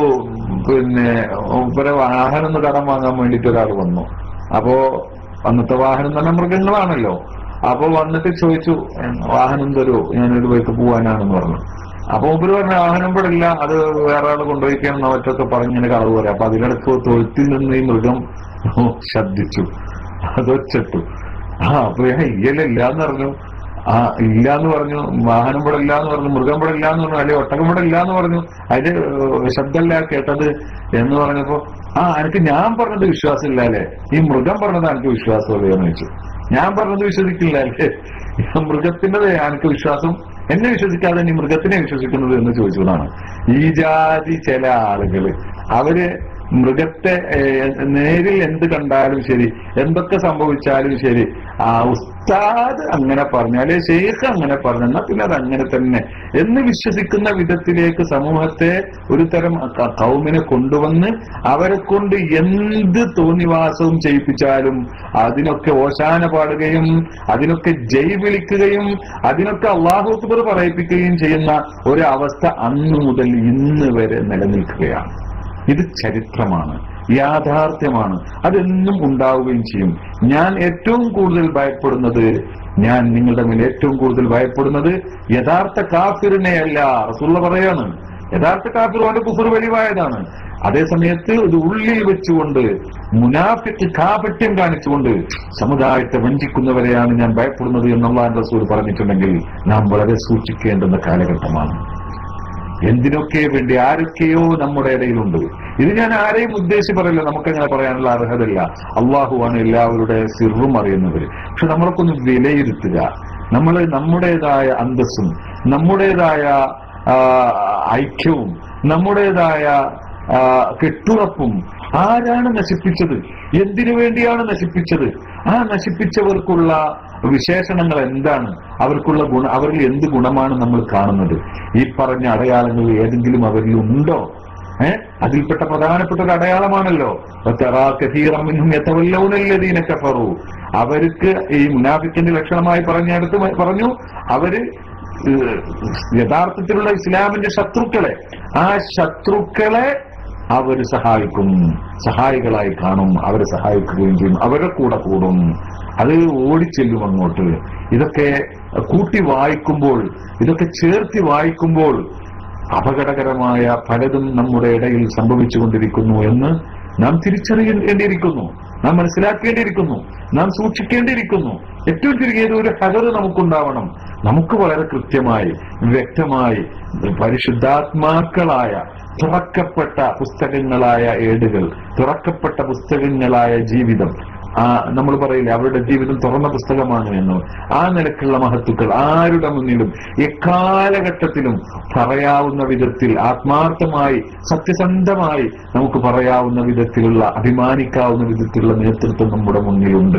പിന്നെ ഇവരെ വാഹനം ഒന്ന് കടം വാങ്ങാൻ വേണ്ടിട്ട് ഒരാൾ വന്നു അപ്പോ അന്നത്തെ വാഹനം തന്നെ മൃഗങ്ങളാണല്ലോ അപ്പൊ വന്നിട്ട് ചോദിച്ചു വാഹനം തരുമോ ഞാനൊരു ബൈക്ക് പോവാനാണെന്ന് പറഞ്ഞു അപ്പൊ മുമ്പിൽ പറഞ്ഞ വാഹനം ഇവിടെ ഇല്ല അത് വേറെ ആൾ കൊണ്ടുപോയിക്കണം മറ്റൊക്കെ പറഞ്ഞിങ്ങനെ കളവ് പറയാം അപ്പൊ അതിനിടക്ക് തൊഴുത്തിൽ നിന്ന് ഈ മൃഗം ശബ്ദിച്ചു അതൊച്ചിട്ടു ആ അപ്പൊ ഞാൻ ഇയ്യലില്ല എന്ന് പറഞ്ഞു ആ ഇല്ല എന്ന് പറഞ്ഞു വാഹനം ഇവിടെ ഇല്ല എന്ന് പറഞ്ഞു മൃഗം ഇവിടെ ഇല്ല എന്ന് പറഞ്ഞു അല്ലെങ്കിൽ ഒട്ടകം ഇവിടെ ഇല്ല എന്ന് പറഞ്ഞു അതിന്റെ ഏഹ്, ശബ്ദമല്ല കേട്ടത് എന്ന് പറഞ്ഞപ്പോ ആ എനിക്ക് ഞാൻ പറഞ്ഞത് വിശ്വാസമില്ല അല്ലേ ഈ മൃഗം പറഞ്ഞത് എനിക്ക് വിശ്വാസമല്ലേ എന്ന് ചോദിച്ചു ഞാൻ പറഞ്ഞത് വിശ്വസിക്കില്ല അല്ലേ മൃഗത്തിൻ്റെത് എനിക്ക് വിശ്വാസം എന്നെ വിശ്വസിക്കാതെ നീ മൃഗത്തിനെ വിശ്വസിക്കുന്നത് എന്ന് ചോദിച്ചതാണ് ഈ ജാതി ചില ആളുകള് അവര് മൃഗത്തെ ഏഹ്, നേരിൽ എന്ത് കണ്ടാലും ശരി എന്തൊക്കെ സംഭവിച്ചാലും ശരി ആ ഉസ്താദ് അങ്ങനെ പറഞ്ഞു അല്ലെ ഷെയ്ഖ് അങ്ങനെ പറഞ്ഞു എന്നാ പിന്നെ അത് അങ്ങനെ തന്നെ എന്ന് വിശ്വസിക്കുന്ന വിധത്തിലേക്ക് സമൂഹത്തെ ഒരു തരം ക- കൗമിനെ കൊണ്ടുവന്ന് അവരെ കൊണ്ട് എന്ത് തോന്നിവാസവും ചെയ്യിപ്പിച്ചാലും അതിനൊക്കെ ഓശാന പാടുകയും അതിനൊക്കെ ജയ് വിളിക്കുകയും അതിനൊക്കെ അള്ളാഹു അക്ബർ പറയിപ്പിക്കുകയും ചെയ്യുന്ന ഒരു അവസ്ഥ അന്നു മുതൽ ഇന്ന് വരെ നിലനിൽക്കുകയാണ് ഇത് ചരിത്രമാണ് യാഥാർത്ഥ്യമാണ് അതെന്നും ഉണ്ടാവുകയും ചെയ്യും ഞാൻ ഏറ്റവും കൂടുതൽ ഭയപ്പെടുന്നത് ഞാൻ നിങ്ങളുടെ മേൽ ഏറ്റവും കൂടുതൽ ഭയപ്പെടുന്നത് യഥാർത്ഥ കാഫിറിനെയല്ല റസൂള്ള പറയാണ് യഥാർത്ഥ കാഫിർ അവന്റെ കുഫർ വെളിവായതാണ് അതേ സമയത്ത് ഇത് ഉള്ളിൽ വെച്ചുകൊണ്ട് മുനാഫിക്ക് കാപട്യം കാണിച്ചുകൊണ്ട് സമുദായത്തെ വഞ്ചിക്കുന്നവരെയാണ് ഞാൻ ഭയപ്പെടുന്നത് എന്നുള്ള റസൂൽ പറഞ്ഞിട്ടുണ്ടെങ്കിൽ നാം വളരെ സൂക്ഷിക്കേണ്ടുന്ന കാലഘട്ടമാണ് എന്തിനൊക്കെ വേണ്ടി ആരൊക്കെയോ നമ്മുടെ ഇടയിലുണ്ട് ഇത് ഞാൻ ആരെയും ഉദ്ദേശിച്ച് പറയില്ല നമുക്കങ്ങനെ പറയാനുള്ള അർഹതയില്ല അള്ളാഹുവാണ് എല്ലാവരുടെ സിറും അറിയുന്നവര് പക്ഷെ നമ്മളൊക്കെ ഒന്ന് വിലയിരുത്തുക നമ്മൾ നമ്മുടേതായ അന്തസ്സും നമ്മുടേതായ ആ, ഐക്യവും നമ്മുടേതായ ആ, കെട്ടുറപ്പും ആരാണ് നശിപ്പിച്ചത് എന്തിനു വേണ്ടിയാണ് നശിപ്പിച്ചത് ആ നശിപ്പിച്ചവർക്കുള്ള വിശേഷണങ്ങൾ എന്താണ് അവർക്കുള്ള ഗുണ അവരിൽ എന്ത് ഗുണമാണ് നമ്മൾ കാണുന്നത് ഈ പറഞ്ഞ അടയാളങ്ങൾ ഏതെങ്കിലും അവരിൽ ഉണ്ടോ ഏഹ് അതിൽപ്പെട്ട പ്രധാനപ്പെട്ട ഒരു അടയാളമാണല്ലോ വതറാ കഥീറൻ മിൻഹും യതവല്ലൗനല്ലദീന കഫറു അവർക്ക് ഈ മുനാഫിക്കിന്റെ ലക്ഷണമായി പറഞ്ഞെടുത്ത് പറഞ്ഞു അവര് ഏഹ്, യഥാർത്ഥത്തിലുള്ള ഇസ്ലാമിന്റെ ശത്രുക്കളെ ആ ശത്രുക്കളെ അവർ സഹായിക്കും സഹായികളായി കാണും അവരെ സഹായിക്കുകയും ചെയ്യും അവരുടെ കൂടെ കൂടും അത് ഓടിച്ചെല്ലും അങ്ങോട്ട് ഇതൊക്കെ കൂട്ടി വായിക്കുമ്പോൾ ഇതൊക്കെ ചേർത്തി വായിക്കുമ്പോൾ അപകടകരമായ പലതും നമ്മുടെ ഇടയിൽ സംഭവിച്ചുകൊണ്ടിരിക്കുന്നു എന്ന് നാം തിരിച്ചറിയേണ്ടിയിരിക്കുന്നു നാം മനസ്സിലാക്കേണ്ടിയിരിക്കുന്നു നാം സൂക്ഷിക്കേണ്ടിയിരിക്കുന്നു ഏറ്റവും ചുരുങ്ങിയത് ഒരു ഹദർ നമുക്കുണ്ടാവണം നമുക്ക് വളരെ കൃത്യമായി വ്യക്തമായി പരിശുദ്ധാത്മാക്കളായ തുറക്കപ്പെട്ട പുസ്തകങ്ങളായ ഏടുകൾ തുറക്കപ്പെട്ട പുസ്തകങ്ങളായ ജീവിതം ആ നമ്മൾ പറയില്ലേ അവരുടെ ജീവിതം തുറന്ന പുസ്തകമാണ് എന്ന് ആ നിലക്കുള്ള മഹത്തുക്കൾ ആരുടെ മുന്നിലും എക്കാലഘട്ടത്തിലും പറയാവുന്ന വിധത്തിൽ ആത്മാർത്ഥമായി സത്യസന്ധമായി നമുക്ക് പറയാവുന്ന വിധത്തിലുള്ള അഭിമാനിക്കാവുന്ന വിധത്തിലുള്ള നേതൃത്വം നമ്മുടെ മുന്നിലുണ്ട്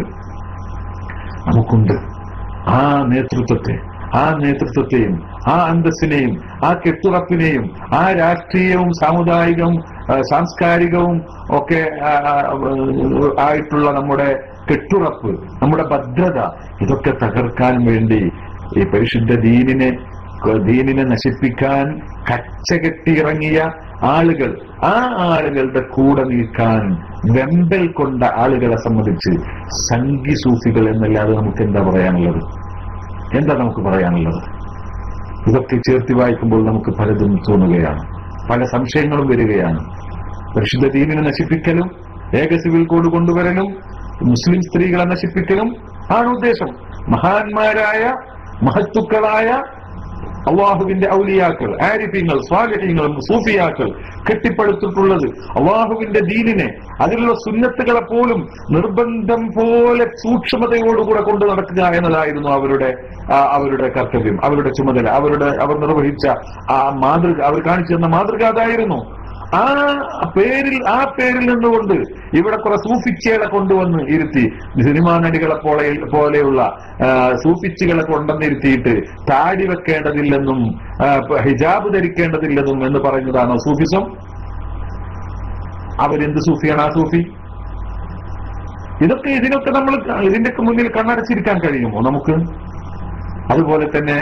നമുക്കുണ്ട് ആ നേതൃത്വത്തെ ആ നേതൃത്വത്തെയും ആ അന്തസ്സിനെയും ആ കെട്ടുറപ്പിനെയും ആ രാഷ്ട്രീയവും സാമുദായികവും ആ, സാംസ്കാരികവും ഒക്കെ ആ, ആ, ആയിട്ടുള്ള നമ്മുടെ കെട്ടുറപ്പ് നമ്മുടെ ഭദ്രത ഇതൊക്കെ തകർക്കാൻ വേണ്ടി ഈ പരിശുദ്ധ ദീനിനെ ദീനിനെ നശിപ്പിക്കാൻ കച്ചകെട്ടിയിറങ്ങിയ ആളുകൾ ആ ആളുകളുടെ കൂടെ നിൽക്കാൻ വെമ്പൽ കൊണ്ട ആളുകളെ സംബന്ധിച്ച് സംഘി സൂഫികൾ എന്നല്ലാതെ നമുക്ക് എന്താ പറയാനുള്ളത് എന്താ നമുക്ക് പറയാനുള്ളത് ഇതൊക്കെ ചേർത്തി വായിക്കുമ്പോൾ നമുക്ക് പലതും തോന്നുകയാണ് പല സംശയങ്ങളും വരികയാണ് പരിശുദ്ധ ദീനിനെ നശിപ്പിക്കലും ഏക സിവിൽ കോഡ് കൊണ്ടുവരലും മുസ്ലിം സ്ത്രീകളെ നശിപ്പിക്കലും ആണ് ഉദ്ദേശം മഹാന്മാരായ മഹത്തുക്കളായ അള്ളാഹുവിന്റെ ഔലിയാക്കൾ ആരിഫ്യങ്ങൾ സ്വാലിഹ്യങ്ങൾ സൂഫിയാക്കൾ കെട്ടിപ്പടുത്തിട്ടുള്ളത് അള്ളാഹുവിന്റെ ദീനിനെ അതിലുള്ള സുന്നത്തുകളെ പോലും നിർബന്ധം പോലെ സൂക്ഷ്മതയോടുകൂടെ കൊണ്ടു നടക്കുക എന്നതായിരുന്നു അവരുടെ ആ, അവരുടെ കർത്തവ്യം അവരുടെ ചുമതല അവരുടെ അവർ നിർവഹിച്ച ആ മാതൃക അവർ കാണിച്ചു തന്ന മാതൃക അതായിരുന്നു ആ പേരിൽ ആ പേരിൽ നിന്നുകൊണ്ട് ഇവിടെ കുറെ സൂഫിച്ചകളെ കൊണ്ടുവന്ന് ഇരുത്തി സിനിമാ നടികളെ പോലെ പോലെയുള്ള ആ, സൂഫിച്ചുകളെ കൊണ്ടുവന്നിരുത്തിയിട്ട് താടി വെക്കേണ്ടതില്ലെന്നും ആ, ഹിജാബ് ധരിക്കേണ്ടതില്ലെന്നും എന്ന് പറയുന്നതാണോ സൂഫിസം അവരെന്ത് സൂഫിയാണ് ആ സൂഫി ഇതൊക്കെ ഇതിനൊക്കെ നമ്മൾ ഇതിന്റെ മുന്നിൽ കണ്ണടച്ചിരിക്കാൻ കഴിയുമോ നമുക്ക് അതുപോലെ തന്നെ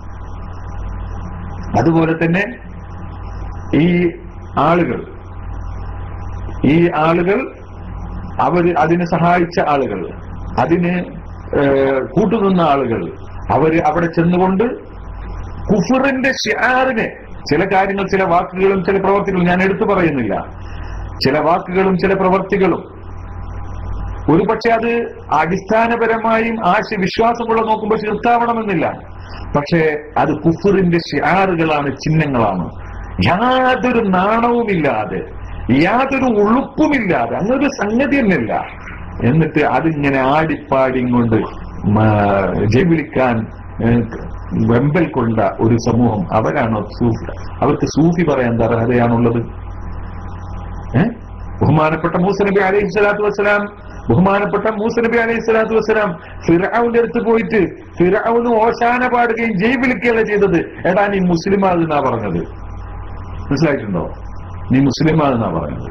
അതുപോലെ തന്നെ ഈ ആളുകൾ ഈ ആളുകൾ അവര് അതിന് സഹായിച്ച ആളുകൾ അതിന് ഏഹ്, കൂട്ടുനിന്ന ആളുകൾ അവര് അവിടെ ചെന്നുകൊണ്ട് കുഫറിന്റെ ഷിയാറിനെ ചില കാര്യങ്ങൾ ചില വാക്കുകളും ചില പ്രവർത്തികളും ഞാൻ എടുത്തു പറയുന്നില്ല ചില വാക്കുകളും ചില പ്രവർത്തികളും ഒരു പക്ഷെ അത് അടിസ്ഥാനപരമായും ആശ വിശ്വാസമുള്ള നോക്കുമ്പോൾ ചെറുത്താവണമെന്നില്ല പക്ഷേ അത് കുഫറിന്റെ ഷിയാറുകളാണ് ചിഹ്നങ്ങളാണ് യാതൊരു നാണവുമില്ലാതെ യാതൊരു ഉളുപ്പുമില്ലാതെ അങ്ങനൊരു സംഗതി തന്നെയില്ല എന്നിട്ട് അതിങ്ങനെ ആടിപ്പാടിയും കൊണ്ട് ജൈവിളിക്കാൻ വെമ്പൽ കൊണ്ട ഒരു സമൂഹം അവരാണോ സൂഫി അവർക്ക് സൂഫി പറയാൻ അർഹതയാണുള്ളത് ഏഹ് ബഹുമാനപ്പെട്ട മൂസ നബി അലൈഹി സ്വലാത്തു വസ്സലാം ബഹുമാനപ്പെട്ട മൂസ നബി അലൈഹി സ്വലാത്തു വസ്സലാം ഫിറൌന്റെ അടുത്ത് പോയിട്ട് ഫിറൌന് ഓശാന പാടുകയും ജയ് വിളിക്കുകയല്ല ചെയ്തത് എടാ നീ മുസ്ലിമാകുന്നാ പറഞ്ഞത് മനസ്സിലായിട്ടുണ്ടോ നീ മുസ്ലിമാകുന്നാ പറഞ്ഞത്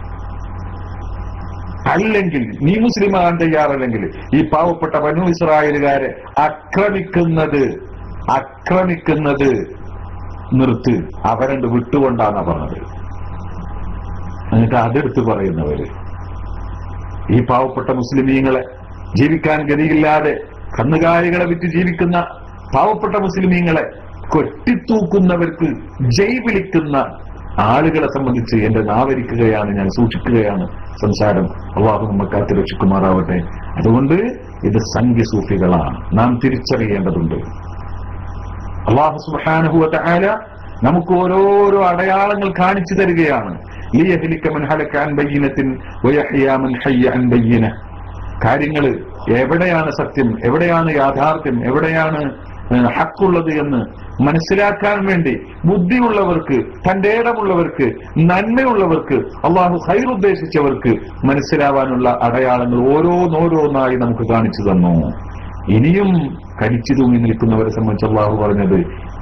അല്ലെങ്കിൽ നീ മുസ്ലിമാകാൻ തയ്യാറല്ലെങ്കിൽ ഈ പാവപ്പെട്ട വനു ഇസ്രായേലുകാരെ ആക്രമിക്കുന്നത് ആക്രമിക്കുന്നത് നിർത്ത് അവരണ്ട് വിട്ടുകൊണ്ടാന്നാ പറഞ്ഞത് എന്നിട്ട് അതെടുത്ത് പറയുന്നവര് ഈ പാവപ്പെട്ട മുസ്ലിമീങ്ങളെ ജീവിക്കാൻ ഗതിയില്ലാതെ കന്നുകാലികളെ വിറ്റ് ജീവിക്കുന്ന പാവപ്പെട്ട മുസ്ലിമീങ്ങളെ കൊട്ടിത്തൂക്കുന്നവർക്ക് ജയ് വിളിക്കുന്ന ആളുകളെ സംബന്ധിച്ച് എന്റെ നാവരിക്കുകയാണ് ഞാൻ സൂക്ഷിക്കുകയാണ് സംസാരം അള്ളാഹു നമ്മെ കാത്തു രക്ഷിക്കുമാറാവട്ടെ അതുകൊണ്ട് ഇത് സംഖ്യ സൂഫികളാണ് നാം തിരിച്ചറിയേണ്ടതുണ്ട് അള്ളാഹു സുബാനുഭവത്തെ ആല നമുക്ക് ഓരോരോ അടയാളങ്ങൾ കാണിച്ചു തരികയാണ് ലിയഹ്ലിക്കമൻ ഹലക്കാൻ ബയ്യനത്തിൻ വയഹ്യാമൻ ഹയ്യ അൻ ബയ്യന കാര്യങ്ങൾ എവിടെയാണ് സത്യം എവിടെയാണ് യാഥാർത്ഥ്യം എവിടെയാണ് ഹക്കുള്ളത് എന്ന് മനസ്സിലാക്കാൻ വേണ്ടി ബുദ്ധിയുള്ളവർക്ക് തന്റെ ഇടമുള്ളവർക്ക് നന്മയുള്ളവർക്ക് അള്ളാഹു ഹൈറുദ്ദേശിച്ചവർക്ക് മനസ്സിലാവാനുള്ള അടയാളങ്ങൾ ഓരോന്നോരോന്നായി നമുക്ക് കാണിച്ചു തന്നു ഇനിയും കടിച്ചു തൂങ്ങി നിൽക്കുന്നവരെ സംബന്ധിച്ച് അള്ളാഹു പറഞ്ഞത്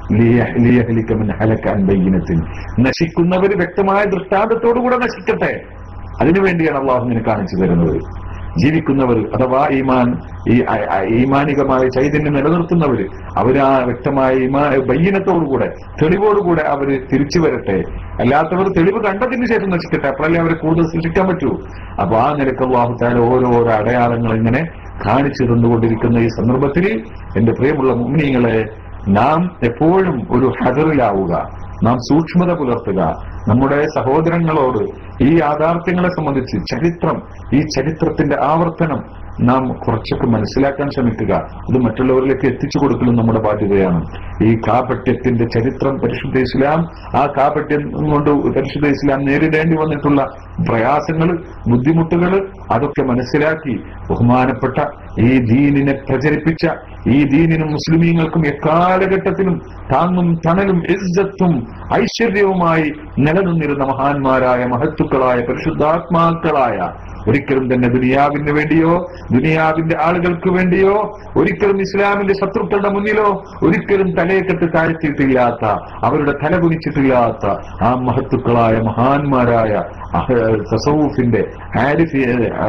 ബയ്യനത്തിൽ നശിക്കുന്നവർ വ്യക്തമായ ദൃഷ്ടാന്തത്തോടുകൂടെ നശിക്കട്ടെ അതിനുവേണ്ടിയാണ് അള്ളാഹു നിന്നെ കാണിച്ചു തരുന്നത് ജീവിക്കുന്നവർ അഥവാ ഈമാൻ ഈ ഈമാനികമായ ചൈതന്യം നിലനിർത്തുന്നവർ അവരാ വ്യക്തമായ ഈമാ ബയ്യനത്തോടുകൂടെ തെളിവോടുകൂടെ അവര് തിരിച്ചു വരട്ടെ അല്ലാത്തവർ തെളിവ് കണ്ടതിന് ശേഷം നശിക്കട്ടെ അപ്പോഴല്ലേ അവരെ കൂടുതൽ സൃഷ്ടിക്കാൻ പറ്റൂ അപ്പൊ ആ നിലക്ക് അള്ളാഹുത്താല ഓരോരോ അടയാളങ്ങൾ ഇങ്ങനെ കാണിച്ചു തന്നുകൊണ്ടിരിക്കുന്ന ഈ സന്ദർഭത്തിൽ എന്റെ പ്രിയമുള്ള മുമ്മിനിങ്ങളെ നാം എപ്പോഴും ഒരു ഹജറിലാവുക നാം സൂക്ഷ്മത പുലർത്തുക നമ്മുടെ സഹോദരങ്ങളോട് ഈ യാഥാർത്ഥ്യങ്ങളെ സംബന്ധിച്ച് ചരിത്രം ഈ ചരിത്രത്തിന്റെ ആവർത്തനം നാം കുറച്ചൊക്കെ മനസ്സിലാക്കാൻ ശ്രമിക്കുക അത് മറ്റുള്ളവരിലേക്ക് എത്തിച്ചു കൊടുക്കലും നമ്മുടെ ബാധ്യതയാണ് ഈ കാപട്യത്തിന്റെ ചരിത്രം പരിശുദ്ധ ഇസ്ലാം ആ കാപട്യം കൊണ്ട് പരിശുദ്ധ ഇസ്ലാം നേരിടേണ്ടി വന്നിട്ടുള്ള പ്രയാസങ്ങൾ ബുദ്ധിമുട്ടുകൾ അതൊക്കെ മനസ്സിലാക്കി ബഹുമാനപ്പെട്ട ഈ ദീനിനെ പ്രചരിപ്പിച്ച ഈ ദീനിനും മുസ്ലിമീങ്ങൾക്കും എക്കാലഘട്ടത്തിലും താങ്ങും തണലും ഇസ്സത്തും ഐശ്വര്യവുമായി നിലനിന്നിരുന്ന മഹാന്മാരായ മഹത്തുക്കളായ പരിശുദ്ധാത്മാക്കളായ ഒരിക്കലും തന്നെ ദുനിയാവിന് വേണ്ടിയോ ദുനിയാവിന്റെ ആളുകൾക്ക് വേണ്ടിയോ ഒരിക്കലും ഇസ്ലാമിന്റെ ശത്രുക്കളുടെ മുന്നിലോ ഒരിക്കലും തലയെക്കെട്ട് താഴ്ത്തിയിട്ടില്ലാത്ത അവരുടെ തല കുനിച്ചിട്ടില്ലാത്ത ആ മഹത്തുക്കളായ മഹാന്മാരായ തസവൂഫിന്റെ ആരിഫി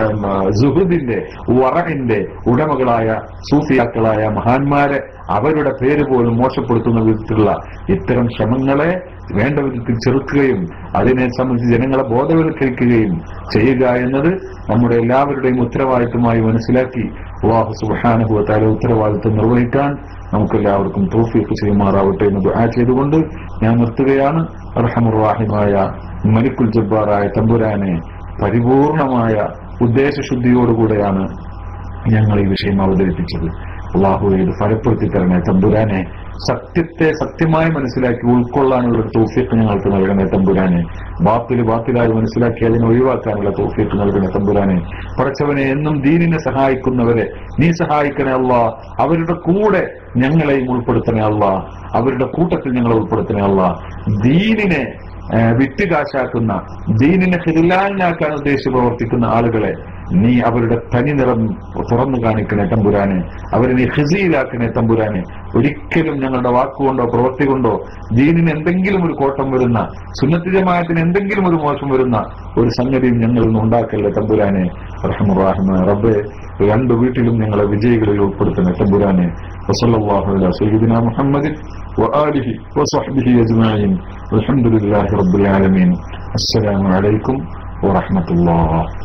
സുഹൃദിന്റെ വറഹിന്റെ ഉടമകളായ സൂഫിയാക്കളായ മഹാന്മാരെ അവരുടെ പേര് പോലും മോശപ്പെടുത്തുന്ന വിധത്തിലുള്ള ഇത്തരം ശ്രമങ്ങളെ വേണ്ട വിധത്തിൽ ചെറുക്കുകയും അതിനെ സംബന്ധിച്ച് ജനങ്ങളെ ബോധവൽക്കരിക്കുകയും ചെയ്യുക എന്നത് നമ്മുടെ എല്ലാവരുടെയും ഉത്തരവാദിത്വമായി മനസ്സിലാക്കി അള്ളാഹു സുബാനുഭവത്താലെ ഉത്തരവാദിത്വം നിർവഹിക്കാൻ നമുക്കെല്ലാവർക്കും തോഫീഫ് ചെയ്യുമാറാവട്ടെ എന്ന് ദുആ ചെയ്തുകൊണ്ട് ഞാൻ നിർത്തുകയാണ് അർഹമുറാഹിമായ മലിക്കുൽ ജബ്ബാറായ തമ്പുരാനെ പരിപൂർണമായ ഉദ്ദേശശുദ്ധിയോടുകൂടെയാണ് ഞങ്ങൾ ഈ വിഷയം അവതരിപ്പിച്ചത് അള്ളാഹു ഇത് ഫലപ്പെടുത്തി തരണേ തമ്പുരാനെ സത്യത്തെ സത്യമായി മനസ്സിലാക്കി ഉൾക്കൊള്ളാനുള്ള ഒരു തോഫിക്ക് ഞങ്ങൾക്ക് നൽകണേ തമ്പുരാനെ ബാത്തില് ബാത്തിലായി മനസ്സിലാക്കി അതിനെ ഒഴിവാക്കാനുള്ള തോഫിക്ക് നൽകണേ തമ്പുരാനെ പടച്ചവനെ എന്നും ദീനിനെ സഹായിക്കുന്നവരെ നീ സഹായിക്കണേ അല്ല അവരുടെ കൂടെ ഞങ്ങളെയും ഉൾപ്പെടുത്തണേ അല്ല അവരുടെ കൂട്ടത്തിൽ ഞങ്ങളെ ഉൾപ്പെടുത്തണേ അല്ല ദീനിനെ വിട്ടുകാശാക്കുന്ന ദീനിനെ ഹിലാലിനാക്കാൻ ഉദ്ദേശിച്ച് പ്രവർത്തിക്കുന്ന ആളുകളെ നീ അവരുടെ തനി നിറം തുറന്നു കാണിക്കണേ തമ്പുരാനെ അവരെ നീ ഹിസിയിലാക്കണേ തമ്പുരാനെ ഒരിക്കലും ഞങ്ങളുടെ വാക്കുകൊണ്ടോ പ്രവൃത്തി കൊണ്ടോ ദീനിന് എന്തെങ്കിലും ഒരു കോട്ടം വരുന്ന സുന്നത്തി ജമാഅത്തിന് എന്തെങ്കിലും ഒരു മോശം വരുന്ന ഒരു സംഗതിയും ഞങ്ങളിൽ നിന്ന് ഉണ്ടാക്കല്ലേ തമ്പുരാനെ റഹമുറാഹിമ റബ്ബെ രണ്ടു വീട്ടിലും ഞങ്ങളെ വിജയികളിൽ ഉൾപ്പെടുത്തണേ തമ്പുരാനെ വസല്ലല്ലാഹു അലാ സയ്യിദിന മുഹമ്മദിൻ وآله وصحبه أجمعين والحمد لله رب العالمين السلام عليكم ورحمة الله